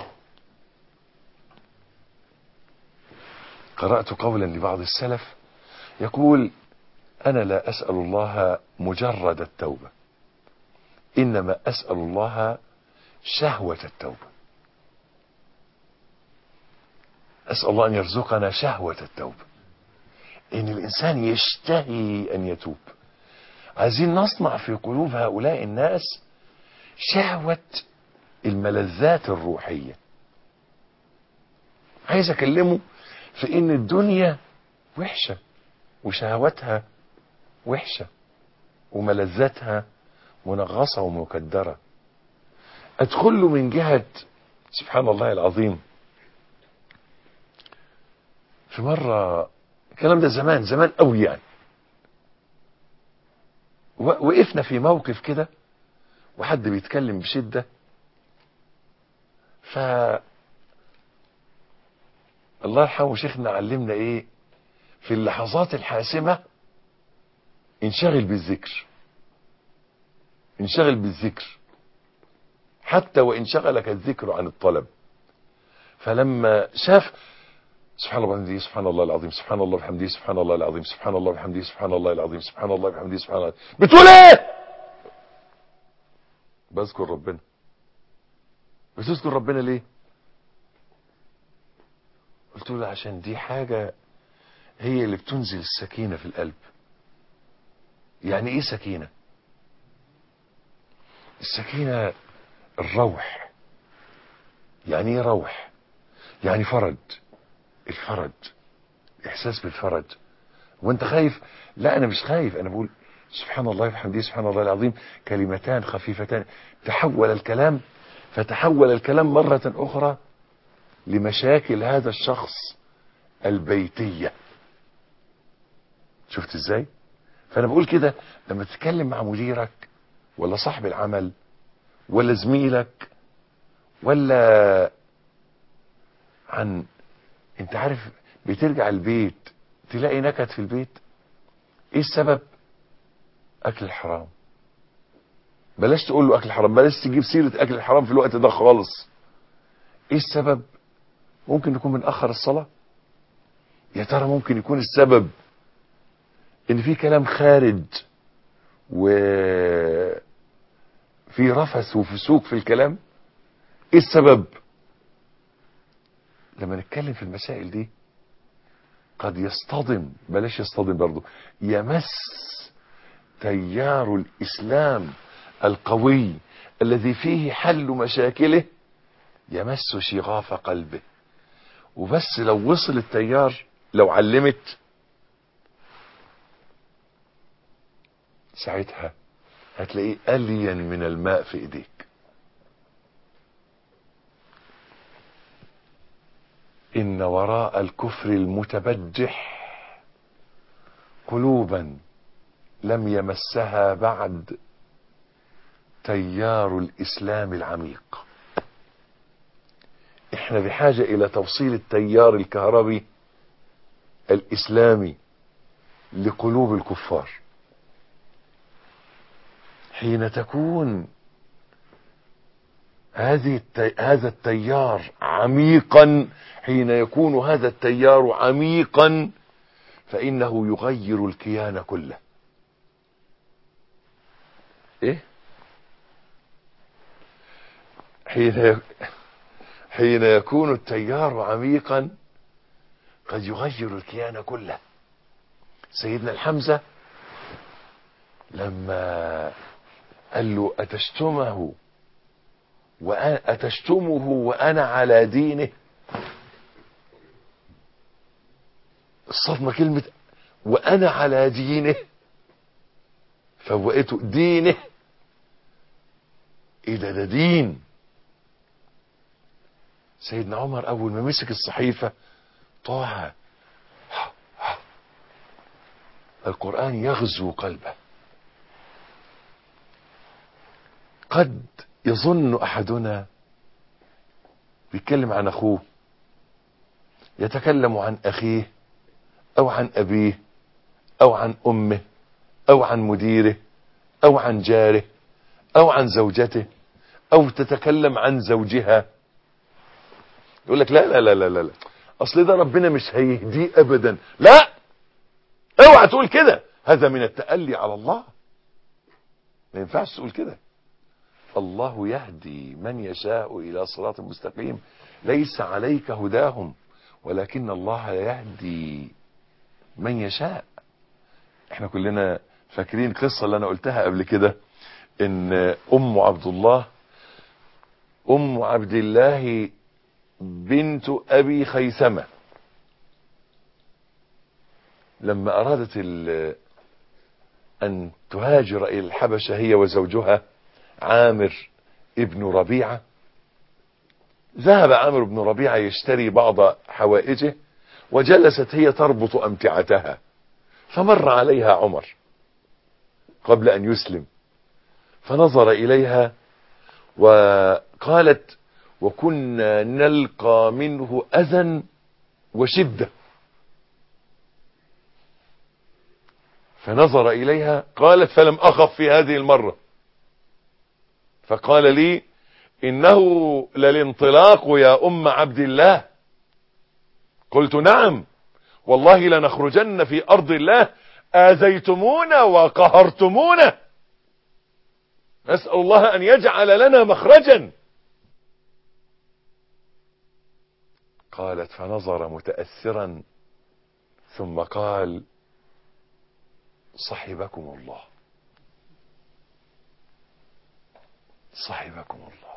قرأت قولا لبعض السلف يقول أنا لا أسأل الله مجرد التوبة إنما أسأل الله شهوة التوبة أسأل الله أن يرزقنا شهوة التوبة إن الإنسان يشتهي أن يتوب عايزين نصنع في قلوب هؤلاء الناس شهوة الملذات الروحية عايز أكلمه في إن الدنيا وحشة وشهوتها وحشة وملذاتها منغصة ومكدرة أدخل له من جهة سبحان الله العظيم في مرة الكلام ده زمان زمان قوي يعني وقفنا في موقف كده وحد بيتكلم بشدة ف الله يرحمه شيخنا علمنا ايه في اللحظات الحاسمة انشغل بالذكر انشغل بالذكر حتى وان شغلك الذكر عن الطلب فلما شاف سبحان الله وبحمده سبحان الله العظيم سبحان الله وبحمده سبحان الله العظيم سبحان الله وبحمده سبحان الله العظيم سبحان الله وبحمده سبحان الله بتقول ايه بذكر ربنا بتذكر ربنا ليه قلت له عشان دي حاجة هي اللي بتنزل السكينة في القلب يعني ايه سكينة السكينة الروح يعني ايه روح يعني فرج الفرج احساس بالفرج وانت خايف لا انا مش خايف انا بقول سبحان الله وبحمده سبحان الله العظيم كلمتان خفيفتان تحول الكلام فتحول الكلام مرة اخرى لمشاكل هذا الشخص البيتية شفت ازاي فانا بقول كده لما تتكلم مع مديرك ولا صاحب العمل ولا زميلك ولا عن انت عارف بترجع البيت تلاقي نكد في البيت ايه السبب اكل الحرام بلاش تقول له اكل الحرام بلاش تجيب سيرة اكل الحرام في الوقت ده خالص ايه السبب ممكن يكون من اخر الصلاة يا ترى ممكن يكون السبب ان في كلام خارج و في رفث وفسوق في الكلام ايه السبب لما نتكلم في المسائل دي قد يصطدم بلاش يصطدم برضه يمس تيار الاسلام القوي الذي فيه حل مشاكله يمس شغاف قلبه وبس لو وصل التيار لو علمت ساعتها هتلاقيه ألين من الماء في ايديك إن وراء الكفر المتبجح قلوبا لم يمسها بعد تيار الإسلام العميق احنا بحاجة إلى توصيل التيار الكهربي الإسلامي لقلوب الكفار حين تكون هذه التي... هذا التيار عميقا حين يكون هذا التيار عميقا فإنه يغير الكيان كله ايه حين ي... حين يكون التيار عميقا قد يغير الكيان كله سيدنا الحمزة لما قال له أتشتمه وأنا أتشتمه وأنا على دينه الصدمة كلمة وأنا على دينه فوقته دينه إيه ده ده دين سيدنا عمر أول ما مسك الصحيفة طه القرآن يغزو قلبه قد يظن أحدنا بيتكلم عن أخوه يتكلم عن أخيه أو عن أبيه أو عن أمه أو عن مديره أو عن جاره أو عن زوجته أو تتكلم عن زوجها يقول لك لا لا لا لا لا أصل ده ربنا مش هيهديه أبدا لا اوعى تقول كده هذا من التألي على الله ما ينفعش تقول كده الله يهدي من يشاء إلى صراط مستقيم ليس عليك هداهم ولكن الله يهدي من يشاء احنا كلنا فاكرين القصة اللي انا قلتها قبل كده ان ام عبد الله ام عبد الله بنت ابي خيثمة لما ارادت ان تهاجر الى الحبشة هي وزوجها عامر ابن ربيعة ذهب عامر بن ربيعة يشتري بعض حوائجه وجلست هي تربط أمتعتها فمر عليها عمر قبل أن يسلم فنظر إليها وقالت وكنا نلقى منه أذى وشدة فنظر إليها قالت فلم أخف في هذه المرة فقال لي إنه للانطلاق يا أم عبد الله قلت نعم والله لنخرجن في أرض الله آذيتمونا وقهرتمونا نسأل الله أن يجعل لنا مخرجا قالت فنظر متأثرا ثم قال صحبكم الله صحبكم الله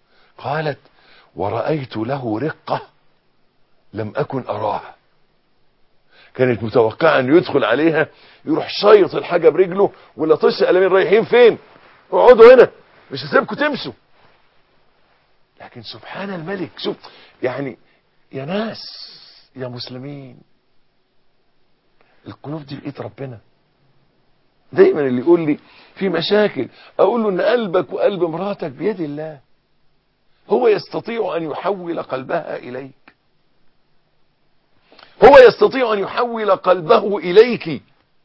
قالت ورأيت له رقة لم أكن أراها كانت متوقعة انه يدخل عليها يروح شايط الحاجة برجله ولا طش قلمين رايحين فين اقعدوا هنا مش هسيبكم تمشوا لكن سبحان الملك شوف يعني يا ناس يا مسلمين القلوب دي بايد ربنا دايما اللي يقول لي في مشاكل اقول له ان قلبك وقلب مراتك بيد الله هو يستطيع ان يحول قلبها اليك هو يستطيع ان يحول قلبه اليك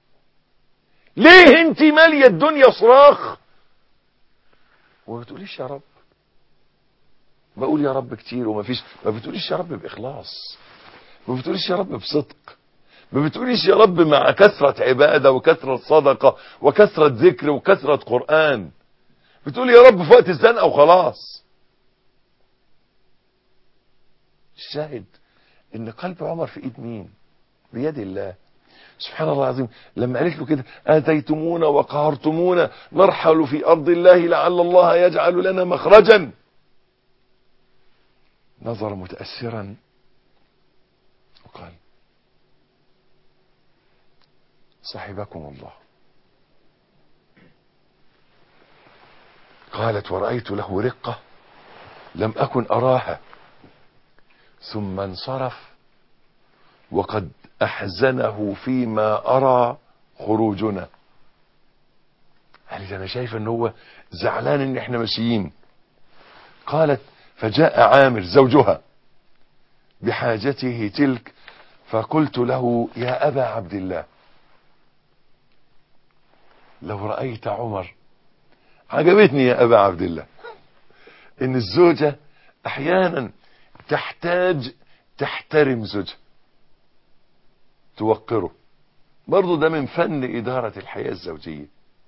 ليه انت ماليه الدنيا صراخ وما بتقوليش يا رب بقول يا رب كتير وما فيش ما بتقوليش يا رب باخلاص ما بتقوليش يا رب بصدق ما بتقوليش يا رب مع كثرة عبادة وكثرة صدقة وكثرة ذكر وكثرة قرآن بتقول يا رب في وقت الزنقة وخلاص الشاهد ان قلب عمر في ايد مين بيد الله سبحان الله العظيم لما قالت له كده اتيتمونا وقهرتمونا نرحل في ارض الله لعل الله يجعل لنا مخرجا نظر متأثرا وقال صحبكم الله قالت ورأيت له رقة لم أكن أراها ثم انصرف وقد أحزنه فيما أرى خروجنا قالت أنا شايف أن هو زعلان أن احنا ماشيين قالت فجاء عامر زوجها بحاجته تلك فقلت له يا أبا عبد الله لو رأيت عمر عجبتني يا أبا عبد الله إن الزوجة أحيانا تحتاج تحترم زوجها توقره برضو ده من فن إدارة الحياة الزوجية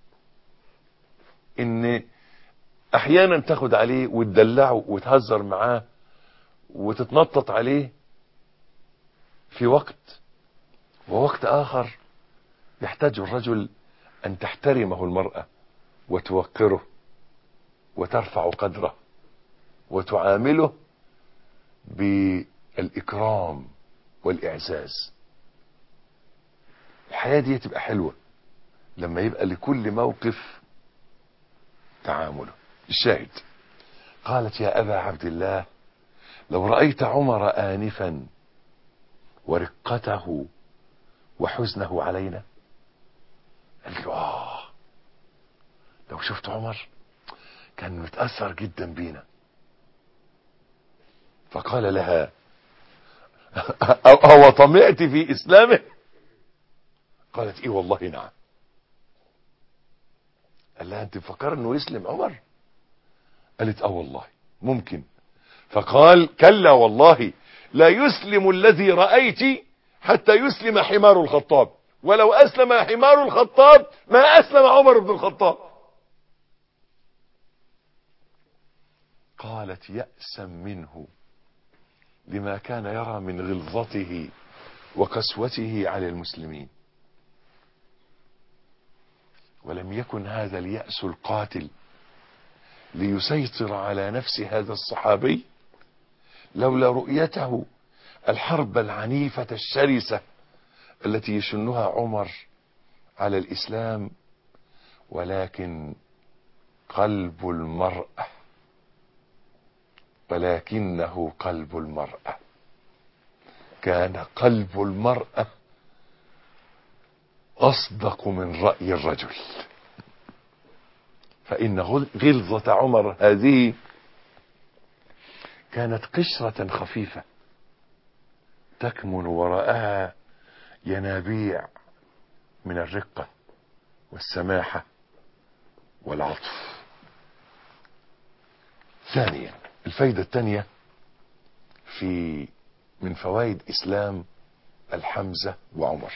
إن أحيانا تاخد عليه وتدلعه وتهزر معاه وتتنطط عليه في وقت ووقت آخر يحتاج الرجل أن تحترمه المرأة وتوقره وترفع قدره وتعامله بالإكرام والإعزاز الحياة دي تبقى حلوة لما يبقى لكل موقف تعامله الشاهد قالت يا أبا عبد الله لو رأيت عمر آنفا ورقته وحزنه علينا قال له آه لو شفت عمر كان متأثر جدا بينا فقال لها أو طمعت في إسلامه قالت إيه والله نعم قال لها أنت مفكر أنه يسلم عمر قالت اه والله ممكن فقال كلا والله لا يسلم الذي رأيت حتى يسلم حمار الخطاب ولو أسلم حمار الخطاب ما أسلم عمر بن الخطاب قالت يأسا منه لما كان يرى من غلظته وقسوته على المسلمين ولم يكن هذا اليأس القاتل ليسيطر على نفس هذا الصحابي لولا رؤيته الحرب العنيفة الشرسة التي يشنها عمر على الإسلام ولكن قلب المرأة ولكنه قلب المرأة كان قلب المرأة أصدق من رأي الرجل فإن غلظة عمر هذه كانت قشرة خفيفة تكمن وراءها ينابيع من الرقة والسماحة والعطف ثانيا الفايدة الثانية في من فوائد إسلام الحمزة وعمر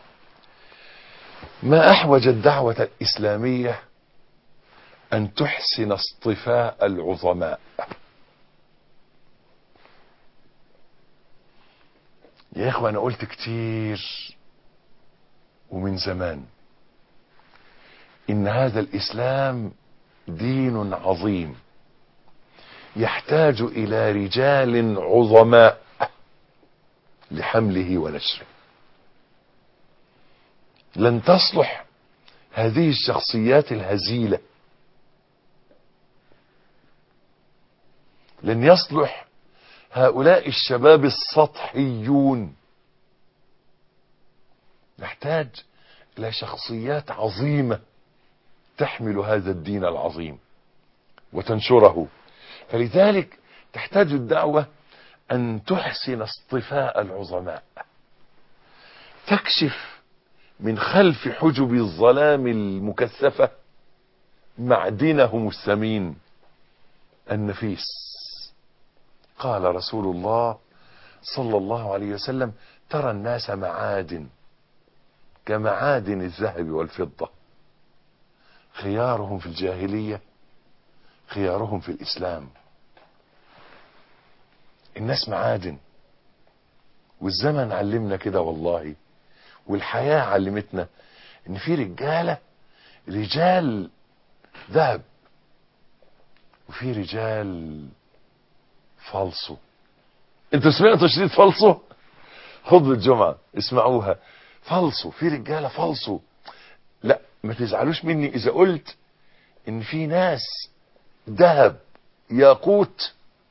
ما أحوج الدعوة الإسلامية أن تحسن اصطفاء العظماء يا إخوة أنا قلت كتير ومن زمان إن هذا الإسلام دين عظيم يحتاج إلى رجال عظماء لحمله ونشره لن تصلح هذه الشخصيات الهزيلة لن يصلح هؤلاء الشباب السطحيون نحتاج الى شخصيات عظيمة تحمل هذا الدين العظيم وتنشره فلذلك تحتاج الدعوة ان تحسن اصطفاء العظماء تكشف من خلف حجب الظلام المكثفة معدنهم الثمين النفيس قال رسول الله صلى الله عليه وسلم ترى الناس معادن كمعادن الذهب والفضة خيارهم في الجاهلية خيارهم في الإسلام الناس معادن والزمن علمنا كده والله والحياة علمتنا ان في رجالة رجال ذهب وفي رجال فالصو انتوا سمعتوا شريط فالصو خطبة الجمعة اسمعوها فالصو في رجالة فالصو لا ما تزعلوش مني اذا قلت ان في ناس ذهب ياقوت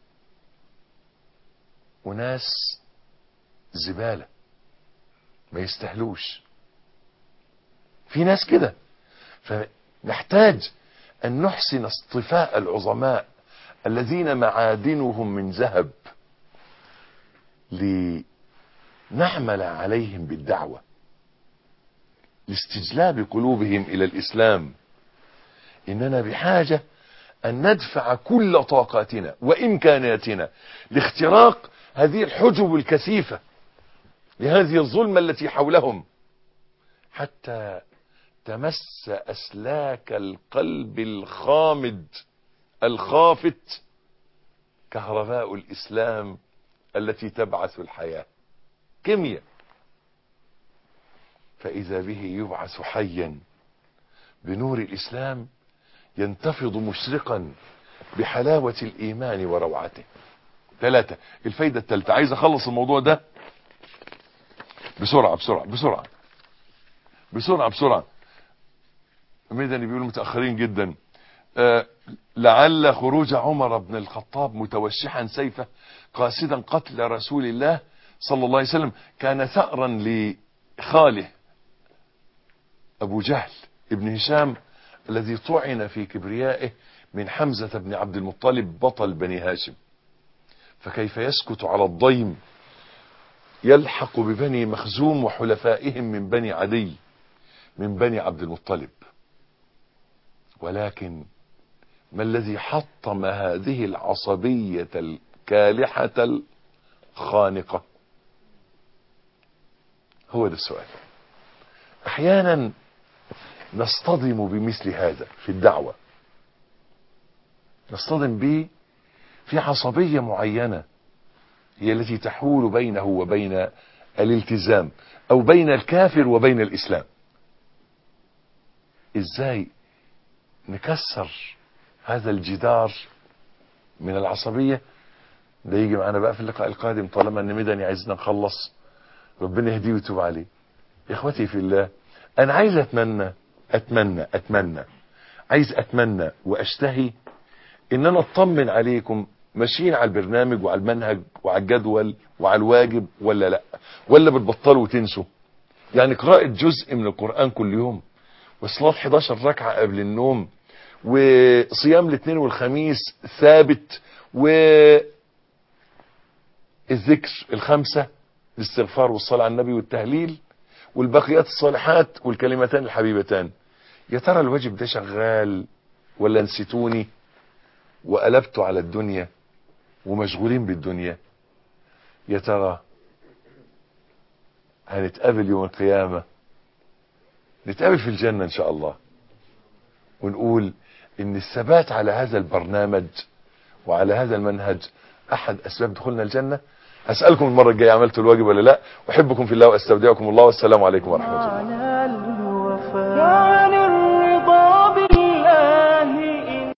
وناس زبالة ما يستهلوش في ناس كده فنحتاج ان نحسن اصطفاء العظماء الذين معادنهم من ذهب لنعمل عليهم بالدعوة لاستجلاب قلوبهم الى الاسلام اننا بحاجة ان ندفع كل طاقاتنا وامكانياتنا لاختراق هذه الحجب الكثيفة لهذه الظلمة التي حولهم حتى تمس اسلاك القلب الخامد الخافت كهرباء الاسلام التي تبعث الحياة كيمياء فاذا به يبعث حيا بنور الاسلام ينتفض مشرقا بحلاوة الايمان وروعته ثلاثة الفايدة الثالثة عايز اخلص الموضوع ده بسرعة بسرعة بسرعة بسرعة بسرعة ميداني بيقولوا متأخرين جدا آه لعل خروج عمر بن الخطاب متوشحا سيفه قاصدا قتل رسول الله صلى الله عليه وسلم كان ثأرا لخاله ابو جهل ابن هشام الذي طعن في كبريائه من حمزة بن عبد المطلب بطل بني هاشم فكيف يسكت على الضيم يلحق ببني مخزوم وحلفائهم من بني عدي من بني عبد المطلب ولكن ما الذي حطم هذه العصبية الكالحة الخانقة هو ده السؤال احيانا نصطدم بمثل هذا في الدعوة نصطدم به في عصبية معينة هي التي تحول بينه وبين الالتزام او بين الكافر وبين الاسلام ازاي نكسر هذا الجدار من العصبية ده يجي معانا بقى في اللقاء القادم طالما ان مدني عايزنا نخلص ربنا يهديه ويتوب عليه يا اخوتي في الله انا عايز اتمنى اتمنى اتمنى عايز اتمنى واشتهي ان انا اطمن عليكم ماشيين على البرنامج وعلى المنهج وعلى الجدول وعلى الواجب ولا لا ولا بتبطلوا وتنسوا يعني قراءة جزء من القرآن كل يوم وصلاة 11 ركعة قبل النوم وصيام الاثنين والخميس ثابت والذكر الخمسة الاستغفار والصلاة على النبي والتهليل والبقيات الصالحات والكلمتان الحبيبتان يا ترى الواجب ده شغال ولا نسيتوني وقلبتوا على الدنيا ومشغولين بالدنيا يا ترى هنتقابل يوم القيامة نتقابل في الجنة ان شاء الله ونقول ان الثبات على هذا البرنامج وعلى هذا المنهج احد اسباب دخولنا الجنة اسألكم المرة الجاية عملتوا الواجب ولا لا احبكم في الله واستودعكم الله والسلام عليكم ورحمة الله على الوفاء